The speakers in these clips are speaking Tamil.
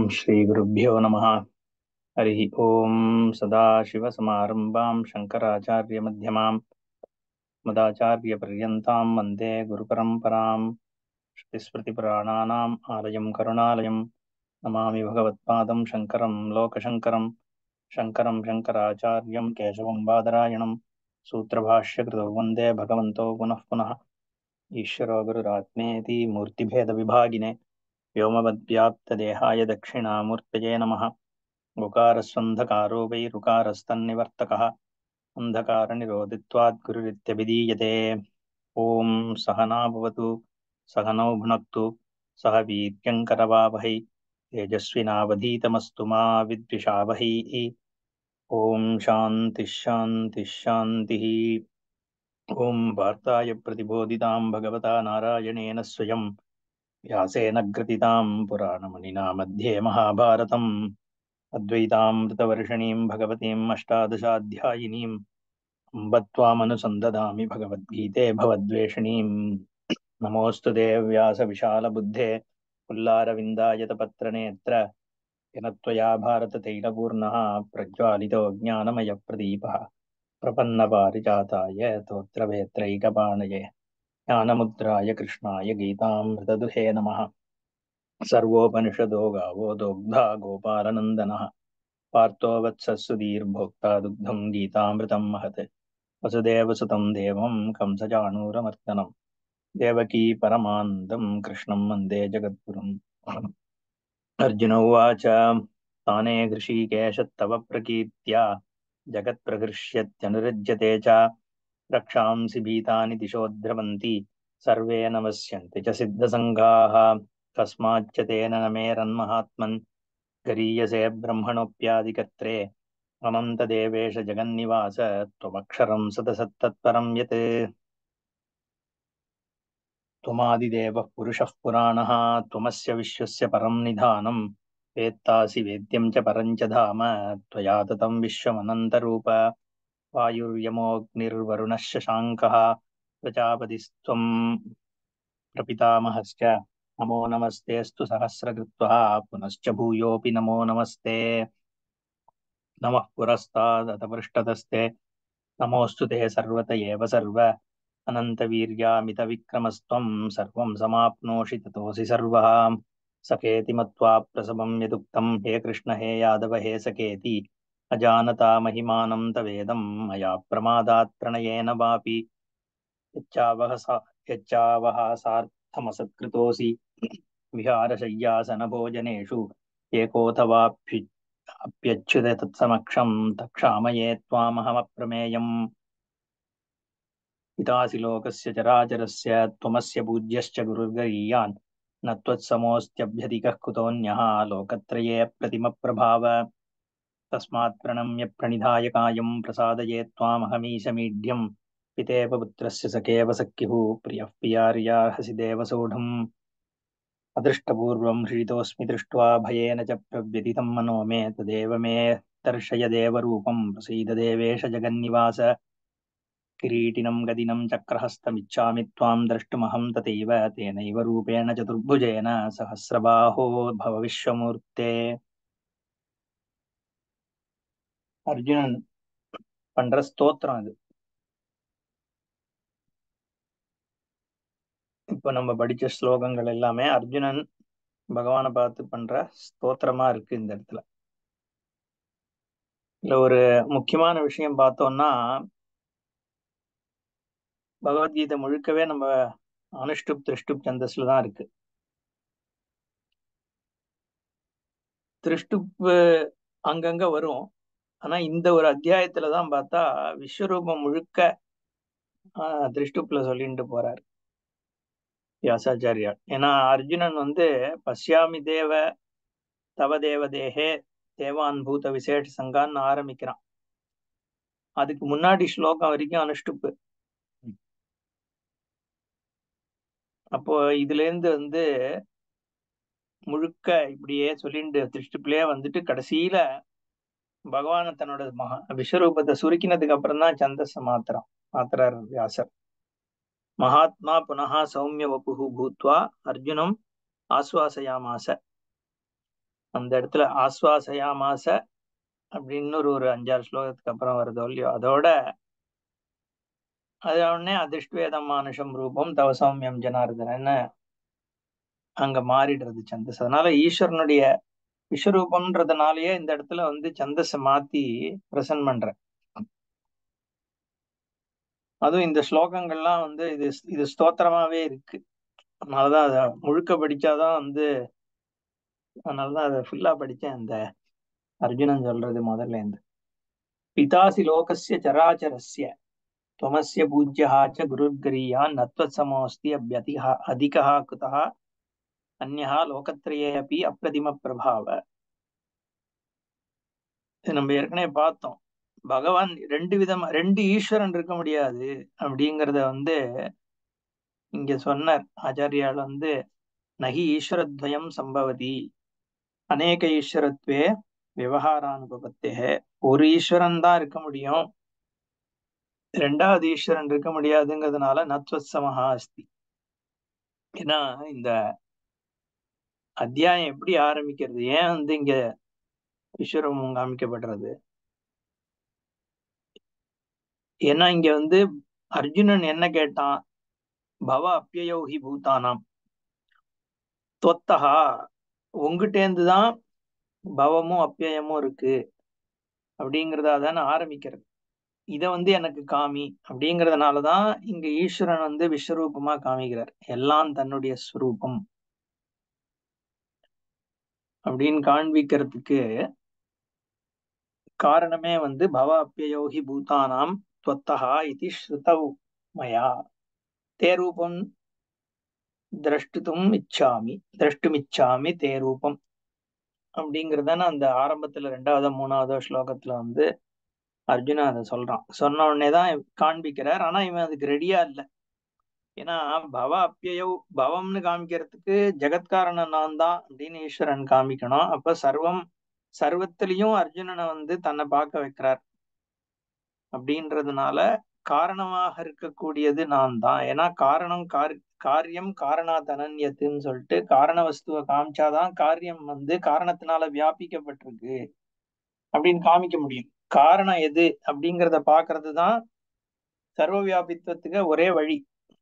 श्रीगुरुभ्यो नमः हरिः ॐ सदाशिवसमारम्भां शङ्कराचार्यमध्यमाम् मदाचार्यपर्यन्तां वन्दे गुरुपरम्परां श्रुतिस्मृतिपुराणानाम् आलयं करुणालयं नमामि भगवत्पादं शङ्करं लोकशङ्करं शङ्करं शङ्कराचार्यं केशवं बादरायणं सूत्रभाष्यकृतौ वन्दे भगवन्तौ पुनः पुनः ईश्वरो गुरुरात्मेति मूर्तिभेदविभागिने व्योमवद्व्याप्तदेहाय दक्षिणामूर्तये नमः गुकारस्वन्धकारो वैरुकारस्तन्निवर्तकः अन्धकारनिरोधित्वात् गुरुरित्यभिधीयते ॐ सहना भवतु सहनौ भुनक्तु सह वीर्यङ्करवावहै तेजस्विनावधीतमस्तु मा विद्विषावहै ॐ शान्तिः शान्तिः शान्तिः ॐ वार्ताय प्रतिबोधितां भगवता नारायणेन स्वयं व्यासेन ग्रथितां पुराणमुनिना मध्ये महाभारतम् अद्वैतामृतवर्षिणीं भगवतीम् अष्टादशाध्यायिनीम् अम्ब त्वामनुसन्दधामि भगवद्गीते भवद्वेषिणीम् नमोऽस्तु ते व्यासविशालबुद्धे पुल्लारविन्दायतपत्रनेत्र येन त्वया भारततैलपूर्णः प्रज्वालितो ज्ञानमयप्रदीपः प्रपन्नपारिजाताय तोत्रवेत्रैकपाणये ज्ञानमुद्राय कृष्णाय गीतामृतदुहे नमः सर्वोपनिषदो गावो दोग्धा गोपालनन्दनः पार्थो वत्सः दुग्धं गीतामृतं महत् वसुदेवसुतं देवं कंसचाणूरमर्दनं देवकी परमानन्दं कृष्णं वन्दे जगद्गुरुम् अर्जुन उवाच ताने हृषीकेशत्तव प्रकीर्त्या जगत्प्रहृष्यत्यनुरज्यते च रक्षांसि भीतानि दिशो द्रवन्ति सर्वे नमस्यन्ति च सिद्धसङ्घाः कस्माच्च तेन न मेरन्महात्मन् गरीयसे ब्रह्मणोऽप्यादिकर्त्रे अनन्तदेवेश जगन्निवास त्वमक्षरं सतसत्तत्परं यत् त्वमादिदेवः पुरुषः पुराणः त्वमस्य विश्वस्य परं निधानं वेत्तासि वेद्यं च परं च धाम त्वया ततं विश्वमनन्तरूप वायुर्यमोऽग्निर्वरुणः शशाङ्कः प्रजापतिस्त्वं प्रपितामहश्च नमो नमस्तेऽस्तु सहस्रकृत्वः पुनश्च भूयोऽपि नमो नमस्ते नमः पुरस्तादथ पृष्ठतस्ते नमोऽस्तु ते सर्वत एव सर्व अनन्तवीर्यामितविक्रमस्त्वं सर्वं समाप्नोषि ततोऽसि सर्वः सखेति मत्वा प्रसभं यदुक्तं हे कृष्ण हे यादव हे सखेति अजानता महिमानं तवेदं मया प्रमादात् प्रणयेन वापि यच्चावह सा यच्चावः सार्थमसत्कृतोऽसि विहारशय्यासनभोजनेषु एकोऽथवाप्यु अप्यच्युत तत्समक्षं तक्षामये त्वामहमप्रमेयम् पितासि लोकस्य चराचरस्य त्वमस्य पूज्यश्च गुरुर्गरीयान् न त्वत्समोऽस्त्यभ्यधिकः कुतोऽन्यः लोकत्रये प्रतिमप्रभाव तस्मात् प्रणम्य प्रणिधाय कायं प्रसादये त्वामहमीशमीढ्यम् पितेव पुत्रस्य सखेव सख्युः प्रियः पियार्यार्हसि देवसोढुम् अदृष्टपूर्वं हृषितोऽस्मि दृष्ट्वा भयेन च प्रव्यथितं मनो मे तदेव मे दर्शय देवरूपं प्रसीद देवेश जगन्निवास किरीटिनं गदिनं चक्रहस्तमिच्छामि त्वां द्रष्टुमहं तथैव तेनैव रूपेण चतुर्भुजेन सहस्रबाहो भव विश्वमूर्ते அர்ஜுனன் பண்ற ஸ்தோத்திரம் அது இப்ப நம்ம படிச்ச ஸ்லோகங்கள் எல்லாமே அர்ஜுனன் பகவானை பார்த்து பண்ற ஸ்தோத்திரமா இருக்கு இந்த இடத்துல இதுல ஒரு முக்கியமான விஷயம் பார்த்தோம்னா பகவத்கீதை முழுக்கவே நம்ம அனுஷ்டுப் திருஷ்டுப் சந்தஸ்ல தான் இருக்கு திருஷ்டுப்பு அங்கங்க வரும் ஆனா இந்த ஒரு அத்தியாயத்துல தான் பார்த்தா விஸ்வரூபம் முழுக்க ஆஹ் திருஷ்டுப்ல சொல்லிட்டு போறார் வியாசாச்சாரியார் ஏன்னா அர்ஜுனன் வந்து பஸ்யாமி தேவ தவ தேவ தேகே தேவான் பூத விசேஷ சங்கான்னு ஆரம்பிக்கிறான் அதுக்கு முன்னாடி ஸ்லோகம் வரைக்கும் அனுஷ்டுப்பு அப்போ இதுல இருந்து வந்து முழுக்க இப்படியே சொல்லிட்டு திருஷ்டுப்புலயே வந்துட்டு கடைசியில பகவான தன்னோட மகா விஸ்வரூபத்தை சுருக்கினதுக்கு அப்புறம் தான் சந்தஸ் மாத்திரம் மாத்திரார் வியாசர் மகாத்மா புனகா சௌமிய வபுகு பூத்வா அர்ஜுனம் ஆஸ்வாசயாமாச அந்த இடத்துல ஆஸ்வாசயாமாச அப்படின்னு ஒரு ஒரு அஞ்சாறு ஸ்லோகத்துக்கு அப்புறம் வருதோ இல்லையோ அதோட அது உடனே அதிர்ஷ்டவேதம் மானுஷம் ரூபம் தவ சௌமியம் ஜனார்தனன்னு அங்க மாறிடுறது சந்தஸ் அதனால ஈஸ்வரனுடைய விஸ்வரூபம்ன்றதுனாலயே இந்த இடத்துல வந்து சந்தஸ மாத்தி பிரசன்ட் பண்ற அதுவும் இந்த ஸ்லோகங்கள்லாம் வந்து இது இது ஸ்தோத்திரமாவே இருக்கு அதனாலதான் அதை முழுக்க படிச்சாதான் வந்து அதனாலதான் அதை ஃபுல்லா படிச்சேன் அந்த அர்ஜுனன் சொல்றது முதல்ல இருந்து பிதாசி லோகஸ்ய சராச்சரஸ்ய त्वमस्य पूज्यः च गुरुर्गरीयान् न त्वत्समोऽस्ति अभ्यतिः अधिकः कुतः अन्यः லோகத்திரயே அப்படி அப்பிரதிம பிரபாவ இது நம்ம ஏற்கனவே பார்த்தோம் பகவான் ரெண்டு விதமா ரெண்டு ஈஸ்வரன் இருக்க முடியாது அப்படிங்கிறத வந்து இங்க சொன்னார் ஆச்சாரியால் வந்து நகி ஈஸ்வரத்வயம் சம்பவதி அநேக ஈஸ்வரத்வே விவகாரானுபவத்தே ஒரு ஈஸ்வரன் தான் இருக்க முடியும் ரெண்டாவது ஈஸ்வரன் இருக்க முடியாதுங்கிறதுனால நத்வசமஹா அஸ்தி ஏன்னா இந்த அத்தியாயம் எப்படி ஆரம்பிக்கிறது ஏன் வந்து இங்க விஸ்வரூபம் காமிக்கப்படுறது ஏன்னா இங்க வந்து அர்ஜுனன் என்ன கேட்டான் பவ அப்பியயோகி பூதானாம் தொத்தகா உங்ககிட்டேந்து தான் பவமும் அப்பியமும் இருக்கு அப்படிங்கிறதா தானே ஆரம்பிக்கிறது இத வந்து எனக்கு காமி அப்படிங்கறதுனாலதான் இங்க ஈஸ்வரன் வந்து விஸ்வரூபமா காமிக்கிறார் எல்லாம் தன்னுடைய ஸ்வரூபம் அப்படின்னு காண்பிக்கிறதுக்கு காரணமே வந்து பவ அப்பியயோகி பூதானாம் त्वत्तः इति श्रुतौ मया ते रूपं द्रष्टुम् இச்சாமி திரஷ்டுமிச்சாமி தே ரூபம் அப்படிங்கிறதான அந்த ஆரம்பத்துல ரெண்டாவது மூணாவது ஸ்லோகத்துல வந்து அர்ஜுனா அதை சொல்றான் சொன்ன உடனே தான் காண்பிக்கிறார் ஆனா இவன் அதுக்கு ரெடியா இல்லை ஏன்னா பவ அப்பியோ பவம்னு காமிக்கிறதுக்கு ஜெகத்காரணன் நான் தான் அப்படின்னு ஈஸ்வரன் காமிக்கணும் அப்ப சர்வம் சர்வத்திலையும் அர்ஜுனனை வந்து தன்னை பார்க்க வைக்கிறார் அப்படின்றதுனால காரணமாக இருக்கக்கூடியது நான் தான் ஏன்னா காரணம் கார் காரியம் காரணாத் அனன்யத்துன்னு சொல்லிட்டு காரண வஸ்துவை காமிச்சாதான் காரியம் வந்து காரணத்தினால வியாபிக்கப்பட்டிருக்கு அப்படின்னு காமிக்க முடியும் காரணம் எது அப்படிங்கிறத பாக்குறது தான் சர்வ வியாபித்துவத்துக்கு ஒரே வழி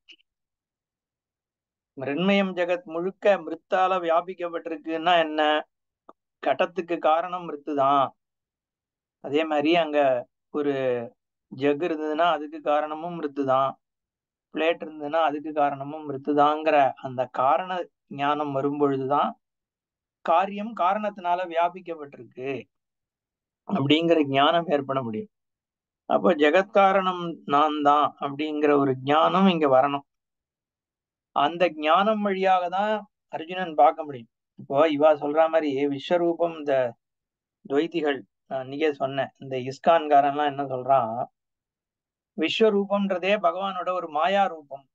மிருண்மயம் ஜெகத் முழுக்க மிருத்தால வியாபிக்கப்பட்டிருக்குன்னா என்ன கடத்துக்கு காரணம் மிருத்து தான் அதே மாதிரி அங்க ஒரு ஜக் இருந்ததுன்னா அதுக்கு காரணமும் மிருத்து தான் பிளேட் இருந்ததுன்னா அதுக்கு காரணமும் மிருத்துதாங்கிற அந்த காரண ஞானம் வரும்பொழுதுதான் காரியம் காரணத்தினால வியாபிக்கப்பட்டிருக்கு அப்படிங்கிற ஞானம் ஏற்பட முடியும் அப்போ ஜெகத்காரணம் நான் தான் அப்படிங்கிற ஒரு ஞானம் இங்க வரணும் அந்த ஞானம் வழியாக தான் அர்ஜுனன் பார்க்க முடியும் இப்போ இவா சொல்ற மாதிரி விஸ்வரூபம் இந்த துவைத்திகள் நான் அன்னைக்கே சொன்னேன் இந்த இஸ்கான்காரன்லாம் என்ன சொல்றான் விஸ்வரூபம்ன்றதே பகவானோட ஒரு மாயா ரூபம்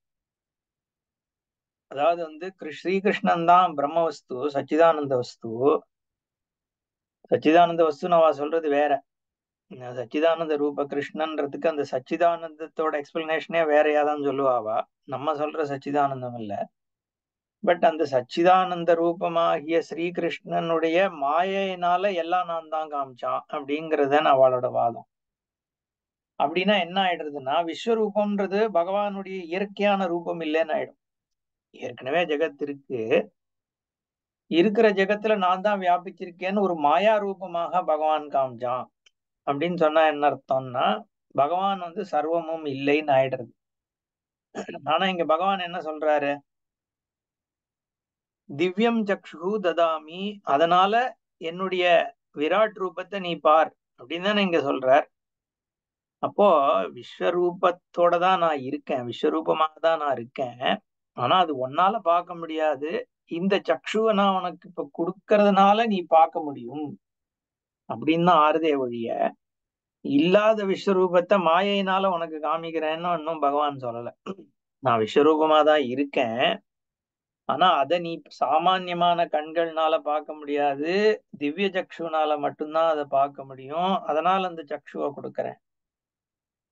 அதாவது வந்து ஸ்ரீகிருஷ்ணன் தான் பிரம்ம வஸ்து சச்சிதானந்த வஸ்து சச்சிதானந்த வஸ்து நான் சொல்றது வேற சச்சிதானந்த ரூப கிருஷ்ணன்றதுக்கு அந்த சச்சிதானந்தத்தோட எக்ஸ்பிளனேஷனே வேறையா தான் சொல்லுவாவா நம்ம சொல்ற சச்சிதானந்தம் இல்ல பட் அந்த சச்சிதானந்த ரூபமாகிய ஸ்ரீகிருஷ்ணனுடைய மாயையினால எல்லாம் நான் தான் காமிச்சான் அப்படிங்கறத அவளோட வாதம் அப்படின்னா என்ன ஆயிடுறதுன்னா விஸ்வரூபம்ன்றது பகவானுடைய இயற்கையான ரூபம் இல்லைன்னு ஆயிடும் ஏற்கனவே ஜெகத் இருக்கு இருக்கிற ஜெகத்துல நான் தான் வியாபிச்சிருக்கேன்னு ஒரு மாயா ரூபமாக பகவான் காமிச்சான் அப்படின்னு சொன்னா என்ன அர்த்தம்னா பகவான் வந்து சர்வமும் இல்லைன்னு ஆயிடுறது ஆனா இங்க பகவான் என்ன சொல்றாரு திவ்யம் சக்ஷு ததாமி அதனால என்னுடைய விராட் ரூபத்தை நீ பார் அப்படின்னு தானே இங்க சொல்றார் அப்போ விஸ்வரூபத்தோட தான் நான் இருக்கேன் விஸ்வரூபமாக தான் நான் இருக்கேன் ஆனா அது ஒன்னால பார்க்க முடியாது இந்த சக்ஷுவை நான் உனக்கு இப்ப கொடுக்கறதுனால நீ பார்க்க முடியும் அப்படின்னு தான் ஆறுதே ஒழிய இல்லாத விஸ்வரூபத்தை மாயையினால உனக்கு காமிக்கிறேன்னு இன்னும் பகவான் சொல்லல நான் விஸ்வரூபமா தான் இருக்கேன் ஆனா அதை நீ சாமான்யமான கண்கள்னால பார்க்க முடியாது திவ்ய சக்ஷுனால மட்டும்தான் அதை பார்க்க முடியும் அதனால அந்த சக்ஷுவை கொடுக்கறேன்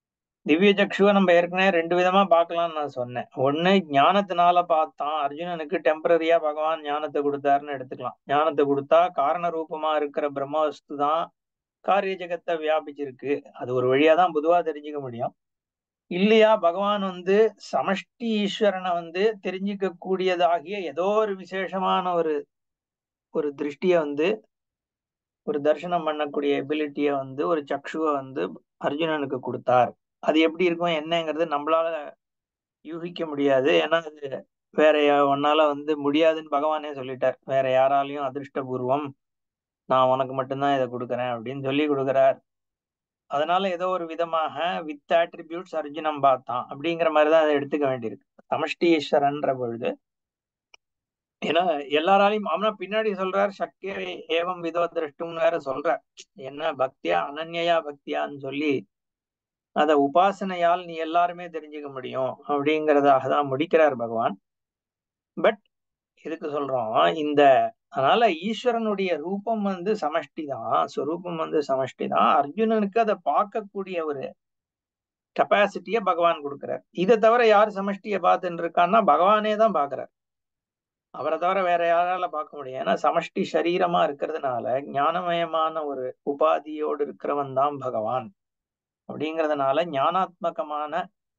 திவ்ய சக்ஷுவை நம்ம ஏற்கனவே ரெண்டு விதமா பார்க்கலாம்னு நான் சொன்னேன் ஒண்ணு ஞானத்தினால பார்த்தான் அர்ஜுனனுக்கு டெம்பரரியா பகவான் ஞானத்தை கொடுத்தாருன்னு எடுத்துக்கலாம் ஞானத்தை கொடுத்தா காரண ரூபமா இருக்கிற பிரம்மவஸ்து தான் காரிய ஜெகத்தை வியாபிச்சிருக்கு அது ஒரு வழியா தான் பொதுவா தெரிஞ்சுக்க முடியும் இல்லையா பகவான் வந்து சமஷ்டி ஈஸ்வரனை வந்து தெரிஞ்சுக்க கூடியதாகிய ஏதோ ஒரு விசேஷமான ஒரு ஒரு திருஷ்டிய வந்து ஒரு தரிசனம் பண்ணக்கூடிய எபிலிட்டிய வந்து ஒரு சக்ஷுவை வந்து அர்ஜுனனுக்கு கொடுத்தார் அது எப்படி இருக்கும் என்னங்கிறது நம்மளால யூகிக்க முடியாது ஏன்னா அது வேற ஒன்னால வந்து முடியாதுன்னு பகவானே சொல்லிட்டார் வேற யாராலையும் அதிர்ஷ்டபூர்வம் நான் உனக்கு மட்டும்தான் இதை கொடுக்குறேன் அப்படின்னு சொல்லி கொடுக்குறார் அதனால ஏதோ ஒரு விதமாக வித் ஆட்ரிபியூட்ஸ் அர்ஜுனம் பார்த்தான் அப்படிங்கிற மாதிரிதான் அதை எடுத்துக்க வேண்டியிருக்கு சமஷ்டி ஈஸ்வரன்ற பொழுது ஏன்னா எல்லாராலையும் ஆனா பின்னாடி சொல்றார் சக்கிய ஏவம் விதோ திருஷ்டும்னு வேற சொல்றார் என்ன பக்தியா அனன்யா பக்தியான்னு சொல்லி அத உபாசனையால் நீ எல்லாருமே தெரிஞ்சுக்க முடியும் அப்படிங்கிறதாக தான் முடிக்கிறார் பகவான் பட் எதுக்கு சொல்றோம் இந்த அதனால ஈஸ்வரனுடைய ரூபம் வந்து சமஷ்டி தான் ஸ்வரூபம் வந்து சமஷ்டி தான் அர்ஜுனனுக்கு அதை பார்க்கக்கூடிய ஒரு கெப்பாசிட்டிய பகவான் கொடுக்கிறார் இதை தவிர யார் சமஷ்டியை பார்த்துட்டு இருக்கான்னா பகவானே தான் பாக்குறார் அவரை தவிர வேற யாரால பார்க்க முடியும் ஏன்னா சமஷ்டி சரீரமா இருக்கிறதுனால ஞானமயமான ஒரு உபாதியோடு இருக்கிறவன் தான் பகவான் அப்படிங்கிறதுனால ஞானாத்மகமான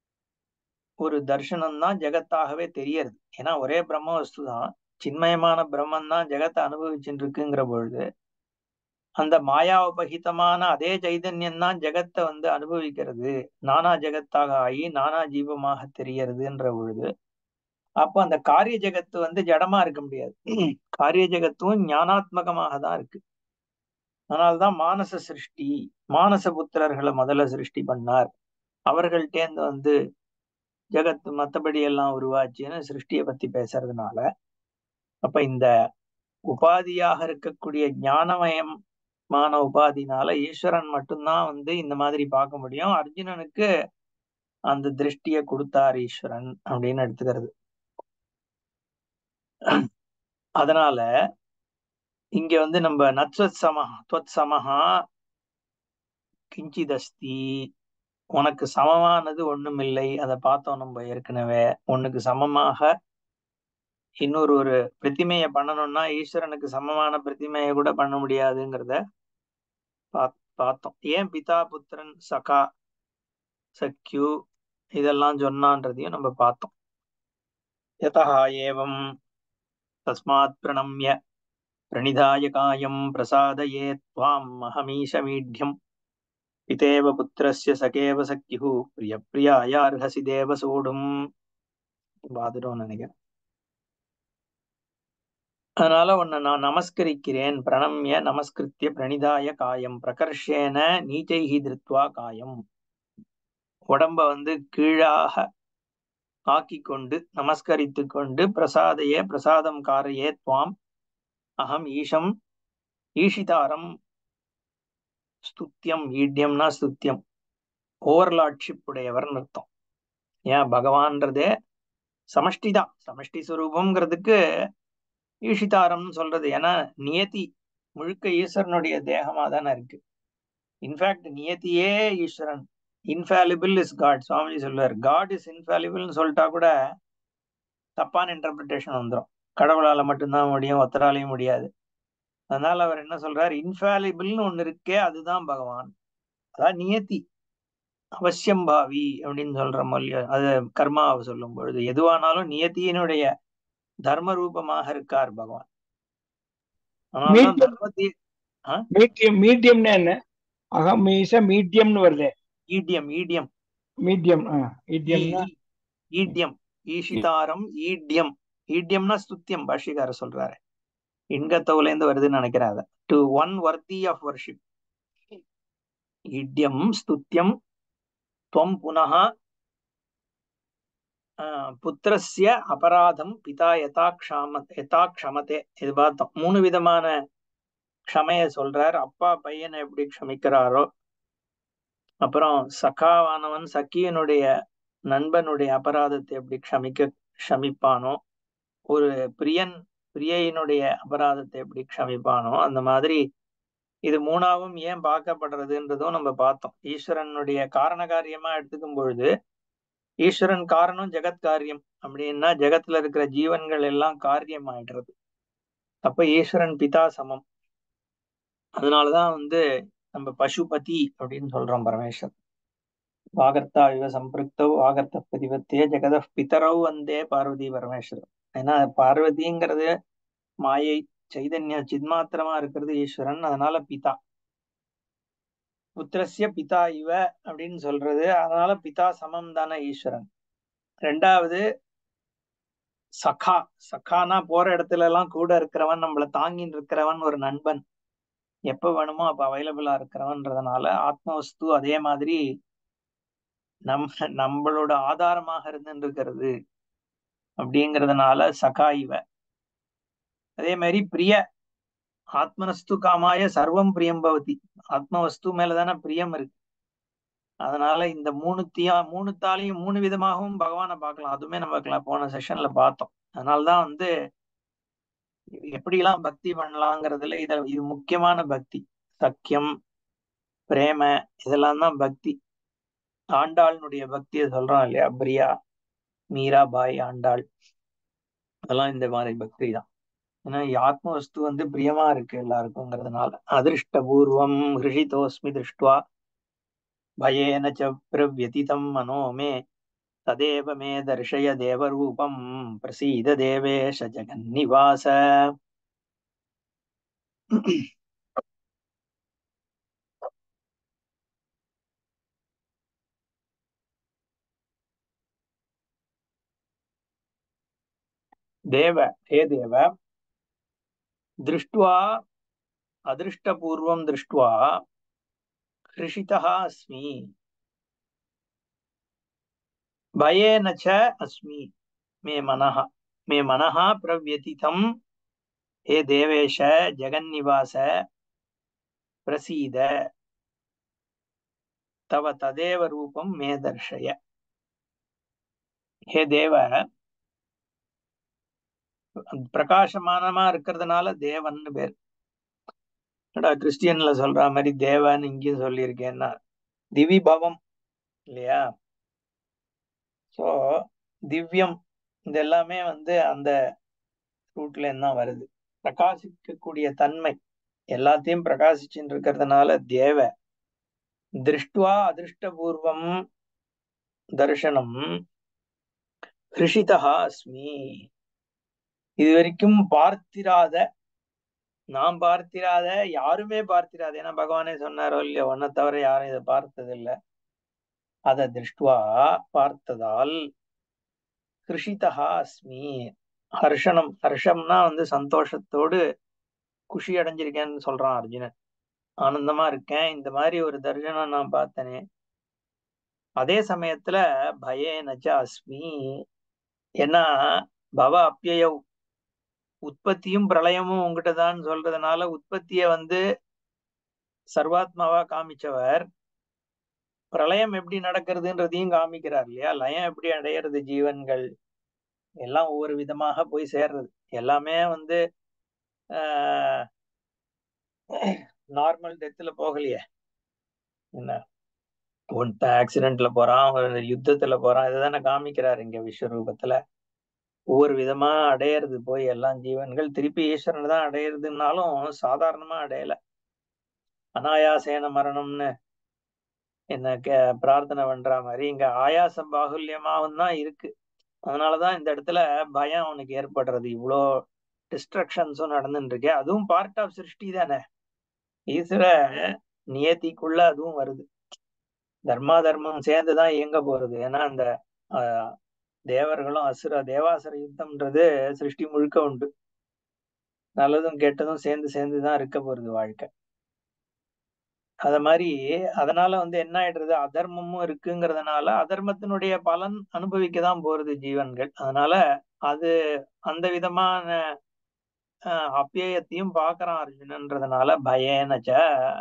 ஒரு தர்சனம் தான் ஜெகத்தாகவே தெரியறது ஏன்னா ஒரே பிரம்ம வஸ்து தான் சின்மயமான பிரம்மன் தான் ஜெகத்தை அனுபவிச்சுட்டு இருக்குங்கிற பொழுது அந்த மாயாபகிதமான அதே சைதன்யம் தான் ஜெகத்தை வந்து அனுபவிக்கிறது நானா ஜெகத்தாக ஆகி நானா ஜீவமாக தெரியறதுன்ற பொழுது அப்போ அந்த காரிய ஜெகத்து வந்து ஜடமா இருக்க முடியாது காரிய ஜெகத்தும் ஞானாத்மகமாக தான் இருக்கு அதனால்தான் மானச சிருஷ்டி மானச புத்திரர்களை முதல்ல சிருஷ்டி பண்ணார் அவர்கள்டேந்து வந்து ஜெகத் மத்தபடி எல்லாம் உருவாச்சுன்னு சிருஷ்டியை பத்தி பேசுறதுனால அப்ப இந்த உபாதியாக இருக்கக்கூடிய ஞானமயமான உபாதினால ஈஸ்வரன் மட்டும்தான் வந்து இந்த மாதிரி பார்க்க முடியும் அர்ஜுனனுக்கு அந்த திருஷ்டிய கொடுத்தார் ஈஸ்வரன் அப்படின்னு எடுத்துக்கிறது அதனால இங்க வந்து நம்ம நத்வத் சமஹா துவத் சமஹா கிஞ்சிதஸ்தி உனக்கு சமமானது ஒண்ணுமில்லை அதை பார்த்தோம் நம்ம ஏற்கனவே உனக்கு சமமாக இன்னொரு ஒரு பிரதிமையை பண்ணணும்னா ஈஸ்வரனுக்கு சமமான பிரதிமையை கூட பண்ண முடியாதுங்கிறத பார்த்தோம் ஏன் பிதா புத்திரன் சகா சக்யு இதெல்லாம் சொன்னான்றதையும் நம்ம பார்த்தோம் யதா ஏவம் தஸ்மாத் பிரணம்ய பிரணிதாய காயம் பிரசாதயே துவாம் அகமீஷமீட்யம் பிதேவ புத்திரஸ்ய சகேவ சக்யு பிரிய பிரியாய அர்ஹசி தேவ சூடும் பாதுடும் நினைக்கிறேன் அதனால உன்னை நான் நமஸ்கரிக்கிறேன் பிரணம்ய நமஸ்கிருத்திய பிரணிதாய காயம் பிரகர்ஷேன நீச்சைஹி திருத்வா காயம் உடம்ப வந்து கீழாக ஆக்கி கொண்டு நமஸ்கரித்து கொண்டு பிரசாதையே பிரசாதம் காரையே துவாம் அகம் ஈஷம் ஈஷிதாரம் ஸ்துத்தியம் ஈட்யம்னா ஸ்துத்தியம் ஓவர்லாட்ஷிப் உடையவர்னு அர்த்தம் ஏன் பகவான்றதே சமஷ்டி தான் சமஷ்டி சுரூபம்ங்கிறதுக்கு ஈஷிதாரம்னு சொல்றது ஏன்னா நியதி முழுக்க ஈஸ்வரனுடைய தேகமா தானே இருக்கு இன்ஃபேக்ட் நியத்தியே Eswaran infallible is God Swamiji சொல்லுவார் காட் இஸ் இன்ஃபாலிபிள்னு சொல்லிட்டா கூட தப்பான இன்டர்பிரிட்டேஷன் வந்துடும் கடவுளால மட்டும்தான் முடியும் ஒத்தராலையும் முடியாது அதனால அவர் என்ன சொல்றார் இன்ஃபாலிபிள்னு ஒண்ணு இருக்கே அதுதான் பகவான் அதான் நியத்தி அவசியம் பாவி அப்படின்னு சொல்ற மொழிய அது கர்மாவை சொல்லும் பொழுது எதுவானாலும் நியத்தியினுடைய தர்ம ரூபமாக இருக்கார் பகவான் மீடியம் மீடியம்னா என்ன அகமீச மீடியம்னு வருது ஈடியம் ஈடியம் மீடியம் ஈடியம்னா ஈட்யம் ஈஷிதாரம் ஈட்யம் ஈட்யம்னா ஸ்துத்தியம் பாஷிகார சொல்றாரு இன்கத்தவுல இருந்து வருதுன்னு நினைக்கிறேன் அதை to one worthy of worship ஈட்யம் ஸ்துத்தியம் துவம் புனः புத்திரஸ்ய அபராதம் பிதா யதா க்ஷாம யதா க்ஷமதே இது பார்த்தோம் மூணு விதமான க்ஷமைய சொல்றார் அப்பா பையனை எப்படி க்ஷமிக்கிறாரோ அப்புறம் சகாவானவன் சக்கியனுடைய நண்பனுடைய அபராதத்தை எப்படி க்ஷமிக்க க்ஷமிப்பானோ ஒரு பிரியன் பிரியையினுடைய அபராதத்தை எப்படி க்ஷமிப்பானோ அந்த மாதிரி இது மூணாவும் ஏன் பார்க்கப்படுறதுன்றதும் நம்ம பார்த்தோம் ஈஸ்வரனுடைய காரண காரியமா எடுத்துக்கும் பொழுது ஈஸ்வரன் காரணம் ஜெகத் காரியம் அப்படின்னா ஜெகத்துல இருக்கிற ஜீவன்கள் எல்லாம் காரியம் ஆயிடுறது அப்ப ஈஸ்வரன் பிதா சமம் அதனாலதான் வந்து நம்ம பசுபதி அப்படின்னு சொல்றோம் பரமேஸ்வர் வாகர்த்தா இவ சம்பிருக்தோ வாகர்த்த பதிவத்தே ஜெகத பிதரவு வந்தே பார்வதி பரமேஸ்வரன் ஏன்னா பார்வதிங்கிறது மாயை சைதன்ய சின்மாத்திரமா இருக்கிறது ஈஸ்வரன் அதனால பிதா புத்திரஸ்ய பிதா இவ அப்படின்னு சொல்றது அதனால பிதா சமம் தானே ஈஸ்வரன் ரெண்டாவது சகா சகானா போற இடத்துல எல்லாம் கூட இருக்கிறவன் நம்மள தாங்கின்னு இருக்கிறவன் ஒரு நண்பன் எப்ப வேணுமோ அப்ப அவைலபிளா இருக்கிறவன்றதுனால ஆத்மவஸ்து அதே மாதிரி நம்ம நம்மளோட ஆதாரமாக இருந்துட்டு இருக்கிறது அப்படிங்கிறதுனால சகா இவ அதே மாதிரி பிரிய ஆத்மனஸ்து காமாய சர்வம் பிரியம் பவதி ஆத்மவஸ்து மேலதானே பிரியம் இருக்கு அதனால இந்த மூணுத்தையும் மூணுத்தாலையும் மூணு விதமாகவும் பகவானை பார்க்கலாம் அதுவுமே நம்ம போன செஷன்ல பார்த்தோம் அதனாலதான் வந்து எப்படிலாம் பக்தி பண்ணலாங்கிறதுல இத இது முக்கியமான பக்தி சக்கியம் பிரேம இதெல்லாம் தான் பக்தி ஆண்டாளினுடைய பக்தியை சொல்றோம் இல்லையா பிரியா மீரா பாய் ஆண்டாள் அதெல்லாம் இந்த மாதிரி பக்தி தான் ஏன்னா ஆத்ம வஸ்து வந்து பிரியமா இருக்கு எல்லாருக்குங்கிறதுனால அதிருஷ்டபூர்வம் ஹிருஷிதோஸ்மி திருஷ்டுவா பயேன ச பிரவியதிதம் மனோ மே ததேவ மே தர்ஷய தேவரூபம் பிரசீத தேவேஷ ஜெகன்னிவாச தேவ ஹே தேவ दृष्ट्वा अदृष्टपूर्वं दृष्ट्वा हृषितः अस्मि भयेन च अस्मि मे मनः मे मनः प्रव्यथितं हे देवेश जगन्निवास प्रसीद तव तदेव रूपं मे दर्शय हे देव பிரகாசமானமா இருக்கிறதுனால தேவன்னு பேர் கிறிஸ்டியன்ல சொல்ற மாதிரி தேவன் இங்கேயும் சொல்லியிருக்கேன்னா திவி பவம் இல்லையா சோ திவ்யம் இது எல்லாமே வந்து அந்த ரூட்ல தான் வருது பிரகாசிக்கக்கூடிய தன்மை எல்லாத்தையும் பிரகாசிச்சுட்டு இருக்கிறதுனால தேவ திருஷ்டுவா அதிருஷ்டபூர்வம் தர்சனம் ஹிருஷிதா அஸ்மி இது வரைக்கும் பார்த்திராத நாம் பார்த்திராத யாருமே பார்த்திராத ஏன்னா பகவானே சொன்னாரோ இல்லையோ ஒன்ன தவிர யாரும் இதை பார்த்தது இல்லை அத திருஷ்டுவா பார்த்ததால் கிருஷிதா அஸ்மி ஹர்ஷனம் ஹர்ஷம்னா வந்து சந்தோஷத்தோடு குஷி அடைஞ்சிருக்கேன்னு சொல்றான் அர்ஜுனன் ஆனந்தமா இருக்கேன் இந்த மாதிரி ஒரு தர்சனம் நான் பார்த்தனே அதே சமயத்துல பயே நச்ச அஸ்மி ஏன்னா பவ அப்பியவ் உற்பத்தியும் பிரளயமும் உங்ககிட்ட தான் சொல்றதுனால உற்பத்திய வந்து சர்வாத்மாவா காமிச்சவர் பிரளயம் எப்படி நடக்கிறதுன்றதையும் காமிக்கிறார் இல்லையா லயம் எப்படி அடையிறது ஜீவன்கள் எல்லாம் ஒவ்வொரு விதமாக போய் சேர்றது எல்லாமே வந்து நார்மல் டெத்துல போகலையே என்ன ஒன் ஆக்சிடென்ட்ல போறான் ஒரு யுத்தத்துல போறான் இதுதானே காமிக்கிறாரு இங்க விஸ்வரூபத்துல ஒவ்வொரு விதமா அடையிறது போய் எல்லாம் ஜீவன்கள் திருப்பி ஈஸ்வரன் தான் அடையிறதுனாலும் சாதாரணமா அடையல அனாயாசேன மரணம்னு என்ன கே பிரார்த்தனை பண்ற மாதிரி இங்க ஆயாச பாகுல்யமாகவும் தான் இருக்கு அதனாலதான் இந்த இடத்துல பயம் அவனுக்கு ஏற்படுறது இவ்வளோ டிஸ்ட்ரக்ஷன்ஸும் நடந்துட்டு இருக்கு அதுவும் பார்ட் ஆஃப் சிருஷ்டி தானே ஈஸ்வர நியத்திக்குள்ள அதுவும் வருது தர்மா தர்மம் சேர்ந்துதான் இயங்க போறது ஏன்னா அந்த தேவர்களும் அசுர தேவாசுர யுத்தம்ன்றது சிருஷ்டி முழுக்க உண்டு நல்லதும் கெட்டதும் சேர்ந்து சேர்ந்து தான் இருக்க போறது வாழ்க்கை அத மாதிரி அதனால வந்து என்ன ஆயிடுறது அதர்மமும் இருக்குங்கிறதுனால அதர்மத்தினுடைய பலன் அனுபவிக்க தான் போறது ஜீவன்கள் அதனால அது அந்த விதமான அப்பியத்தையும் பாக்குறான் அர்ஜுனன்றதுனால பயனச்ச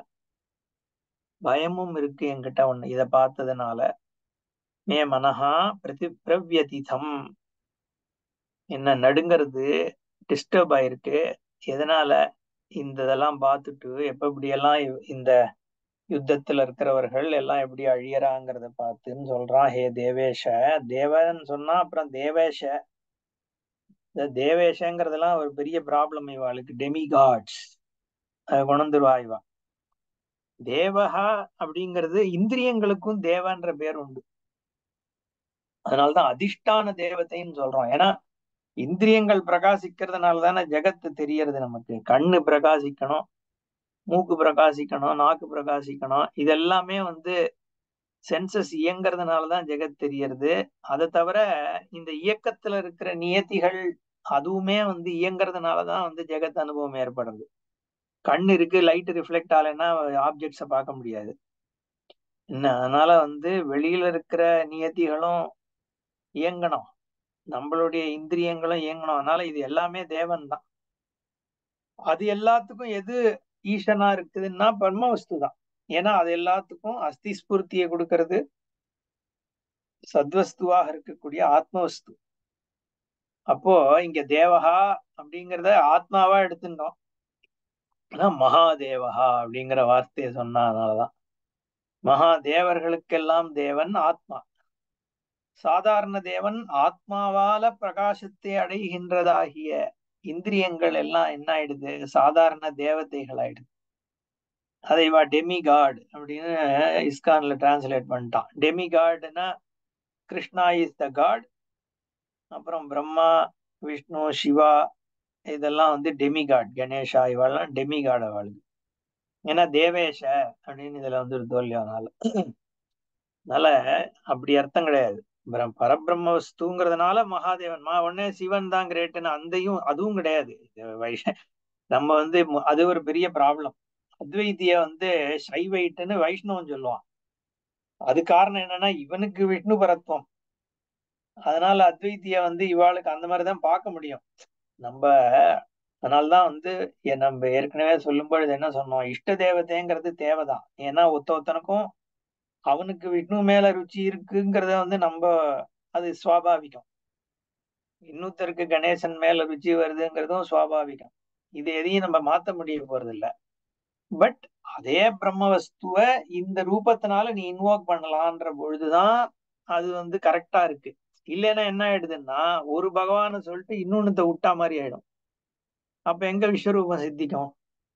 பயமும் இருக்கு என்கிட்ட ஒண்ணு இத பார்த்ததுனால மே மனஹா பிரதி பிரவ்யதிதம் என்ன நடுங்கிறது டிஸ்டர்ப் ஆயிருக்கு எதனால இந்த இதெல்லாம் பார்த்துட்டு எப்ப இப்படியெல்லாம் இவ்- இந்த யுத்தத்துல இருக்கிறவர்கள் எல்லாம் எப்படி அழியறாங்கிறத பார்த்துன்னு சொல்றான் ஹே தேவேஷ தேவன் சொன்னா அப்புறம் தேவேஷ இந்த தேவேஷங்கிறதெல்லாம் ஒரு பெரிய ப்ராப்ளம் இவாளுக்கு டெமி காட்ஸ் அது கொண்டுருவா இவா தேவஹா அப்படிங்கிறது இந்திரியங்களுக்கும் தேவன்ற பேர் உண்டு அதனாலதான் அதிஷ்டான தேவதைன்னு சொல்றோம் ஏன்னா இந்திரியங்கள் பிரகாசிக்கிறதுனால தானே ஜெகத்து தெரியறது நமக்கு கண்ணு பிரகாசிக்கணும் மூக்கு பிரகாசிக்கணும் நாக்கு பிரகாசிக்கணும் இதெல்லாமே வந்து சென்சஸ் இயங்குறதுனால தான் ஜெகத் தெரியறது அதை தவிர இந்த இயக்கத்துல இருக்கிற நியதிகள் அதுவுமே வந்து இயங்குறதுனால தான் வந்து ஜெகத் அனுபவம் ஏற்படுறது கண் இருக்கு லைட் ரிஃப்ளெக்ட் ஆகலைன்னா ஆப்ஜெக்ட்ஸை பார்க்க முடியாது என்ன அதனால வந்து வெளியில இருக்கிற நியதிகளும் இயங்கணும் நம்மளுடைய இந்திரியங்களும் இயங்கணும் அதனால இது எல்லாமே தேவன் தான் அது எல்லாத்துக்கும் எது ஈசனா இருக்குதுன்னா பரமவஸ்து தான் ஏன்னா அது எல்லாத்துக்கும் அஸ்தி ஸ்பூர்த்தியை கொடுக்கறது சத்வஸ்துவாக இருக்கக்கூடிய ஆத்மவஸ்து அப்போ இங்க தேவஹா அப்படிங்கிறத ஆத்மாவா எடுத்துட்டோம் ஆனா மகாதேவஹா அப்படிங்கிற வார்த்தையை சொன்னா அதனாலதான் மகாதேவர்களுக்கெல்லாம் தேவன் ஆத்மா சாதாரண தேவன் ஆத்மாவால பிரகாசத்தை அடைகின்றதாகிய இந்திரியங்கள் எல்லாம் என்ன ஆயிடுது சாதாரண தேவதைகள் ஆயிடுது அதை வா டெமி காட் அப்படின்னு இஸ்கான்ல டிரான்ஸ்லேட் பண்ணிட்டான் டெமி காட்னா கிருஷ்ணா இஸ் த காட் அப்புறம் பிரம்மா விஷ்ணு சிவா இதெல்லாம் வந்து டெமி காட் கணேஷா இவெல்லாம் டெமி காட் அவளுக்கு ஏன்னா தேவேஷ அப்படின்னு இதுல வந்து ஒரு தோல்வியானால அதனால அப்படி அர்த்தம் கிடையாது பிர- பரபிரம்ம வஸ்துங்கிறதுனால மகாதேவன் மா உடனே சிவன் தான் கிரேட்டுன்னு அந்தையும் அதுவும் கிடையாது இது வைஷ நம்ம வந்து மு- அது ஒரு பெரிய ப்ராப்ளம் அத்வைத்திய வந்து சைவைட்டுன்னு வைஷ்ணவன் சொல்லுவான் அது காரணம் என்னன்னா இவனுக்கு விஷ்ணு பரத்வம் அதனால அத்வைத்திய வந்து இவாளுக்கு அந்த மாதிரிதான் பார்க்க முடியும் நம்ம அதனாலதான் வந்து எ- நம்ம ஏற்கனவே சொல்லும் பொழுது என்ன சொன்னோம் இஷ்ட தேவதைங்கிறது தேவைதான் ஏன்னா ஒத்த ஒத்தனுக்கும் அவனுக்கு விஷ்ணு மேல ருச்சி இருக்குங்கிறத வந்து நம்ம அது சுவாபாவிகம் இன்னொருத்தருக்கு கணேசன் மேல ருச்சி வருதுங்கிறதும் சுவாபாவிகம் இது எதையும் நம்ம மாத்த முடிய போறது இல்ல பட் அதே பிரம்ம வஸ்துவ இந்த ரூபத்தினால நீ இன்வோக் பண்ணலான்ற பொழுதுதான் அது வந்து கரெக்டா இருக்கு இல்லைன்னா என்ன ஆயிடுதுன்னா ஒரு பகவானை சொல்லிட்டு இன்னொன்னுத்த விட்டா மாதிரி ஆயிடும் அப்ப எங்க விஸ்வரூபம் சித்திக்கும்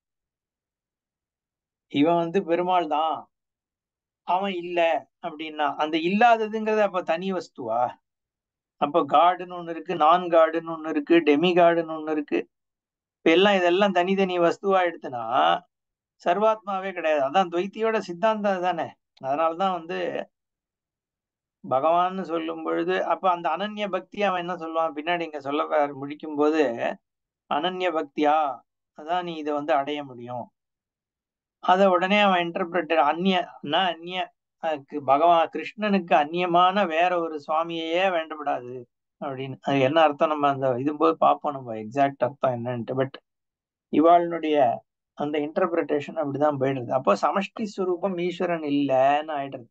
இவன் வந்து பெருமாள் தான் அவன் இல்ல அப்படின்னா அந்த இல்லாததுங்கிறது அப்ப தனி வஸ்துவா அப்ப காடுன்னு ஒண்ணு இருக்கு நான் காடுன்னு ஒண்ணு இருக்கு டெமி காடுன்னு ஒண்ணு இருக்கு இப்ப எல்லாம் இதெல்லாம் தனித்தனி வஸ்துவா எடுத்துனா சர்வாத்மாவே கிடையாது அதான் துவைத்தியோட சித்தாந்தம் தானே அதனாலதான் வந்து பகவான்னு சொல்லும் பொழுது அப்ப அந்த அனன்ய பக்தி அவன் என்ன சொல்லுவான் பின்னாடி இங்க சொல்ல வர- முடிக்கும் போது அனன்ய பக்தியா அதான் நீ இதை வந்து அடைய முடியும் அத உடனே அவன் இன்டர்பிரட் அந்நிய அந்நிய அதுக்கு பகவான் கிருஷ்ணனுக்கு அந்நியமான வேற ஒரு சுவாமியையே வேண்டப்படாது அப்படின்னு அது என்ன அர்த்தம் நம்ம அந்த இது போது பார்ப்போம் நம்ம எக்ஸாக்ட் அர்த்தம் என்னன்ட்டு பட் இவாளுடைய அந்த இன்டர்பிரிட்டேஷன் அப்படிதான் போயிடுது அப்போ சமஷ்டி ஸ்வரூபம் ஈஸ்வரன் இல்லைன்னு ஆயிடுறது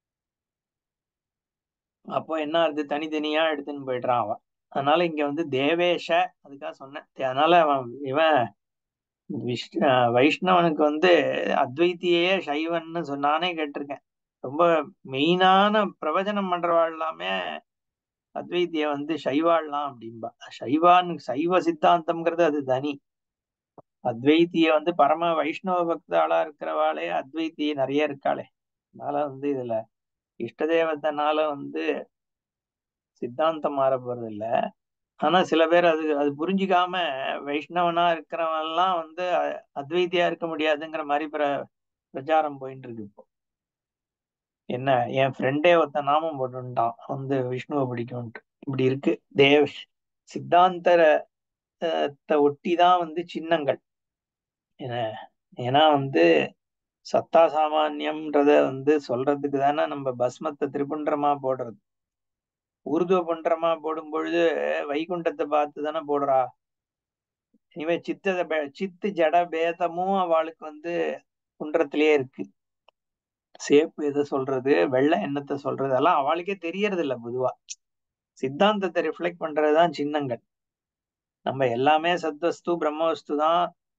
அப்போ என்ன ஆகுது தனித்தனியா எடுத்துன்னு போயிடுறான் அவன் அதனால இங்க வந்து தேவேஷ அதுக்காக சொன்னேன் அதனால அவன் இவன் விஷ் அஹ் வைஷ்ணவனுக்கு வந்து அத்வைத்தியே சைவன்னு சொன்னானே கேட்டிருக்கேன் ரொம்ப மெயினான பிரவச்சனம் பண்றவா எல்லாமே அத்வைத்திய வந்து சைவாடலாம் அப்படின்பா சைவான்னு சைவ சித்தாந்தம்ங்கிறது அது தனி அத்வைத்திய வந்து பரம வைஷ்ணவ பக்தாளா இருக்கிறவாளே அத்வைத்திய நிறைய இருக்காளே அதனால வந்து இதுல இஷ்ட தேவதனால வந்து சித்தாந்தம் மாற போறது இல்ல ஆனா சில பேர் அது அது புரிஞ்சுக்காம வைஷ்ணவனா இருக்கிறவன் எல்லாம் வந்து அ- அத்வைத்தியா இருக்க முடியாதுங்கிற மாதிரி பிர பிரச்சாரம் போயிட்டு இருக்கு இப்போ என்ன என் ஃப்ரெண்டே ஒருத்த நாமம் போட்டுட்டான் வந்து விஷ்ணுவை பிடிக்கும்ட்டு இப்படி இருக்கு தேவ சித்தாந்தத்தை ஒட்டி தான் வந்து சின்னங்கள் என்ன ஏன்னா வந்து சத்தா சாமானியம்ன்றத வந்து சொல்றதுக்கு தானே நம்ம பஸ்மத்தை திரிபுண்டரமா போடுறது ஊர்துவ பண்றமா போடும் பொழுது வைகுண்டத்தை பார்த்து தானே போடுறா இனிமே சித்த பே- சித்து ஜட பேதமும் அவளுக்கு வந்து குன்றத்திலேயே இருக்கு சேப்பு எதை சொல்றது வெள்ளை எண்ணத்தை சொல்றது எல்லாம் அவளுக்கே தெரியறது இல்ல பொதுவா சித்தாந்தத்தை ரிஃப்ளெக்ட் பண்றதுதான் சின்னங்கள் நம்ம எல்லாமே சத்வஸ்து பிரம்மவஸ்து தான்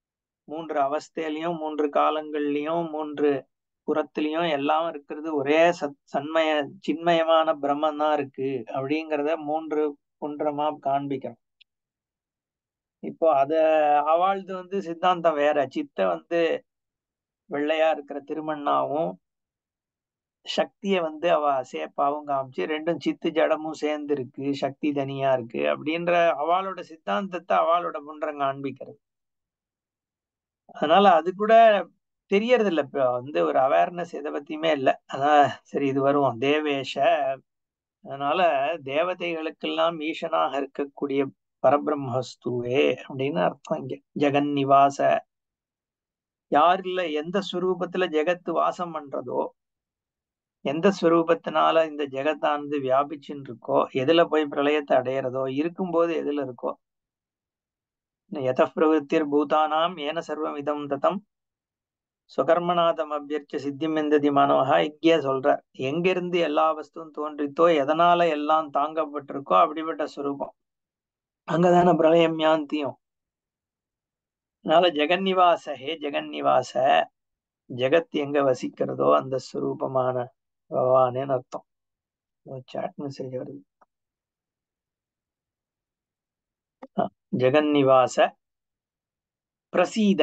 மூன்று அவஸ்தையிலையும் மூன்று காலங்கள்லயும் மூன்று புறத்திலையும் எல்லாம் இருக்கிறது ஒரே சத் சண்மய சின்மயமான பிரம்மன் தான் இருக்கு அப்படிங்கிறத மூன்று குன்றமா காண்பிக்கிறோம் இப்போ அத அவாழ்து வந்து சித்தாந்தம் வேற சித்த வந்து வெள்ளையா இருக்கிற திருமண்ணாவும் சக்திய வந்து அவ சேப்பாவும் காமிச்சு ரெண்டும் சித்து ஜடமும் சேர்ந்து இருக்கு சக்தி தனியா இருக்கு அப்படின்ற அவளோட சித்தாந்தத்தை அவளோட குன்றம் காண்பிக்கிறது அதனால அது கூட தெரியறது இல்ல இப்ப வந்து ஒரு அவேர்னஸ் எதை பத்தியுமே இல்லை அதான் சரி இது வருவோம் தேவேஷ அதனால தேவதைகளுக்கெல்லாம் ஈசனாக இருக்கக்கூடிய பரபிரம்மஸ்துவே அப்படின்னு அர்த்தம் இங்க ஜெகன் நிவாச யாருல எந்த ஸ்வரூபத்துல ஜெகத்து வாசம் பண்றதோ எந்த ஸ்வரூபத்தினால இந்த ஜெகத்தானது வியாபிச்சுன்னு இருக்கோ எதுல போய் பிரளயத்தை அடையிறதோ இருக்கும்போது எதுல இருக்கோ எத பிரவருத்திர் பூதானாம் ஏன சர்வம் இதம் ததம் சுகர்மநாதம் அபியர்ச்ச சித்திம் எந்ததி மாணவகா இங்கே சொல்ற எங்கிருந்து எல்லா வஸ்துவும் தோன்றித்தோ எதனால எல்லாம் தாங்கப்பட்டிருக்கோ அப்படிப்பட்ட ஸ்வரூபம் அங்கதான பிரளயம் யாந்தியும் அதனால ஜெகன்னிவாச ஹே ஜெகன்னிவாச ஜெகத் எங்க வசிக்கிறதோ அந்த ஸ்வரூபமான பகவானேன்னு அர்த்தம் சாட் மெசேஜ் வருது ஜெகன்னிவாச பிரசீத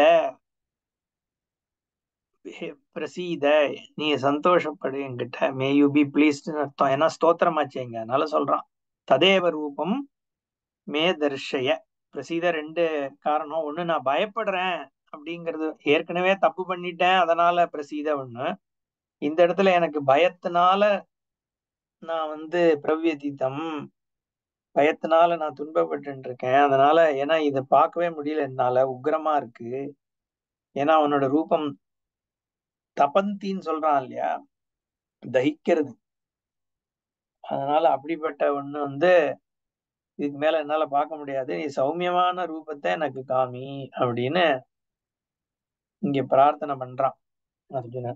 பிரசீத நீ சந்தோஷப்படு என்கிட்ட மே யூ பி பிளீஸ்ட்னு அர்த்தம் ஏன்னா ஸ்தோத்திரமாச்சேங்க அதனால சொல்றான் ததேவ ரூபம் மே தர்ஷய பிரசீத ரெண்டு காரணம் ஒண்ணு நான் பயப்படுறேன் அப்படிங்கிறது ஏற்கனவே தப்பு பண்ணிட்டேன் அதனால பிரசீத ஒண்ணு இந்த இடத்துல எனக்கு பயத்தினால நான் வந்து பிரவ்யதீதம் பயத்தினால நான் துன்பப்பட்டு இருக்கேன் அதனால ஏன்னா இதை பார்க்கவே முடியல என்னால உக்ரமா இருக்கு ஏன்னா அவனோட ரூபம் தபந்தின்னு சொல்றான் இல்லையா தகிக்கிறது அதனால அப்படிப்பட்ட ஒண்ணு வந்து இதுக்கு மேல என்னால பார்க்க முடியாது நீ சௌமியமான ரூபத்தை எனக்கு காமி அப்படின்னு இங்க பிரார்த்தனை பண்றான் அர்ஜுனன்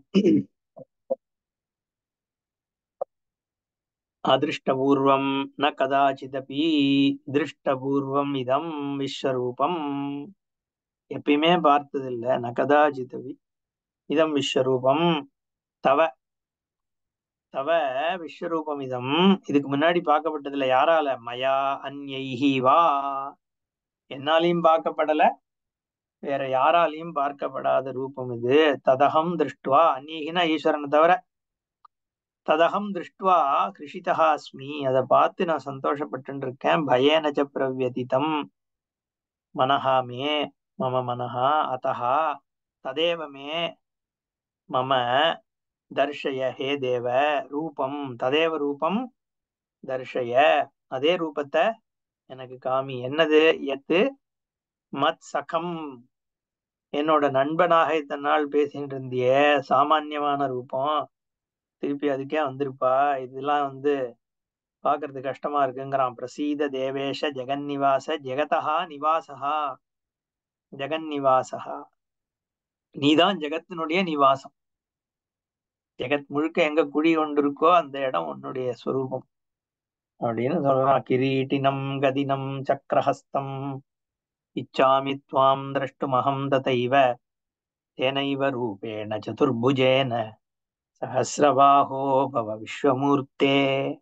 அதிருஷ்டபூர்வம் ந கதாச்சிதபி திருஷ்டபூர்வம் இதம் விஸ்வரூபம் எப்பயுமே பார்த்ததில்லை ந கதாச்சிதபி இதம் விஸ்வரூபம் தவ தவ விஸ்வரூபம் இதம் இதுக்கு முன்னாடி பார்க்கப்பட்டதுல யாரால மயா அந்யைஹி வா என்னாலையும் பார்க்கப்படல வேற யாராலையும் பார்க்கப்படாத ரூபம் இது ததகம் திருஷ்டுவா அந்நீகினா ஈஸ்வரனை தவிர ததகம் திருஷ்டுவா கிருஷிதா அஸ்மி அதை பார்த்து நான் சந்தோஷப்பட்டு இருக்கேன் பயேனச்ச பிரவியதிதம் மனஹா மே மம மனஹா அத்தஹா ததேவ மே மம தர்ஷய ஹே தேவ ரூபம் ததேவ ரூபம் தர்ஷய அதே ரூபத்தை எனக்கு காமி என்னது எத்து மத் சகம் என்னோட நண்பனாக இத்தனை நாள் பேசிட்டு இருந்திய சாமான்யமான ரூபம் திருப்பி அதுக்கே வந்திருப்பா இதெல்லாம் வந்து பாக்குறது கஷ்டமா இருக்குங்கிறான் பிரசீத தேவேஷ ஜெகன்னிவாச ஜெகதா நிவாசகா ஜெகன்னிவாசகா நீதான் ஜெகத்தினுடைய நிவாசம் ஜெகத் முழுக்க எங்க குடி கொண்டிருக்கோ அந்த இடம் உன்னுடைய ஸ்வரூபம் அப்படின்னு சொல்றான் கிரீட்டினம் கதினம் சக்கரஹஸ்தம் இச்சாமி துவாம் திரஷ்டுமகம் ததைவ தேனைவ ரூபேண சதுர்புஜேன சஹசிரபாஹோ பவ விஸ்வமூர்த்தே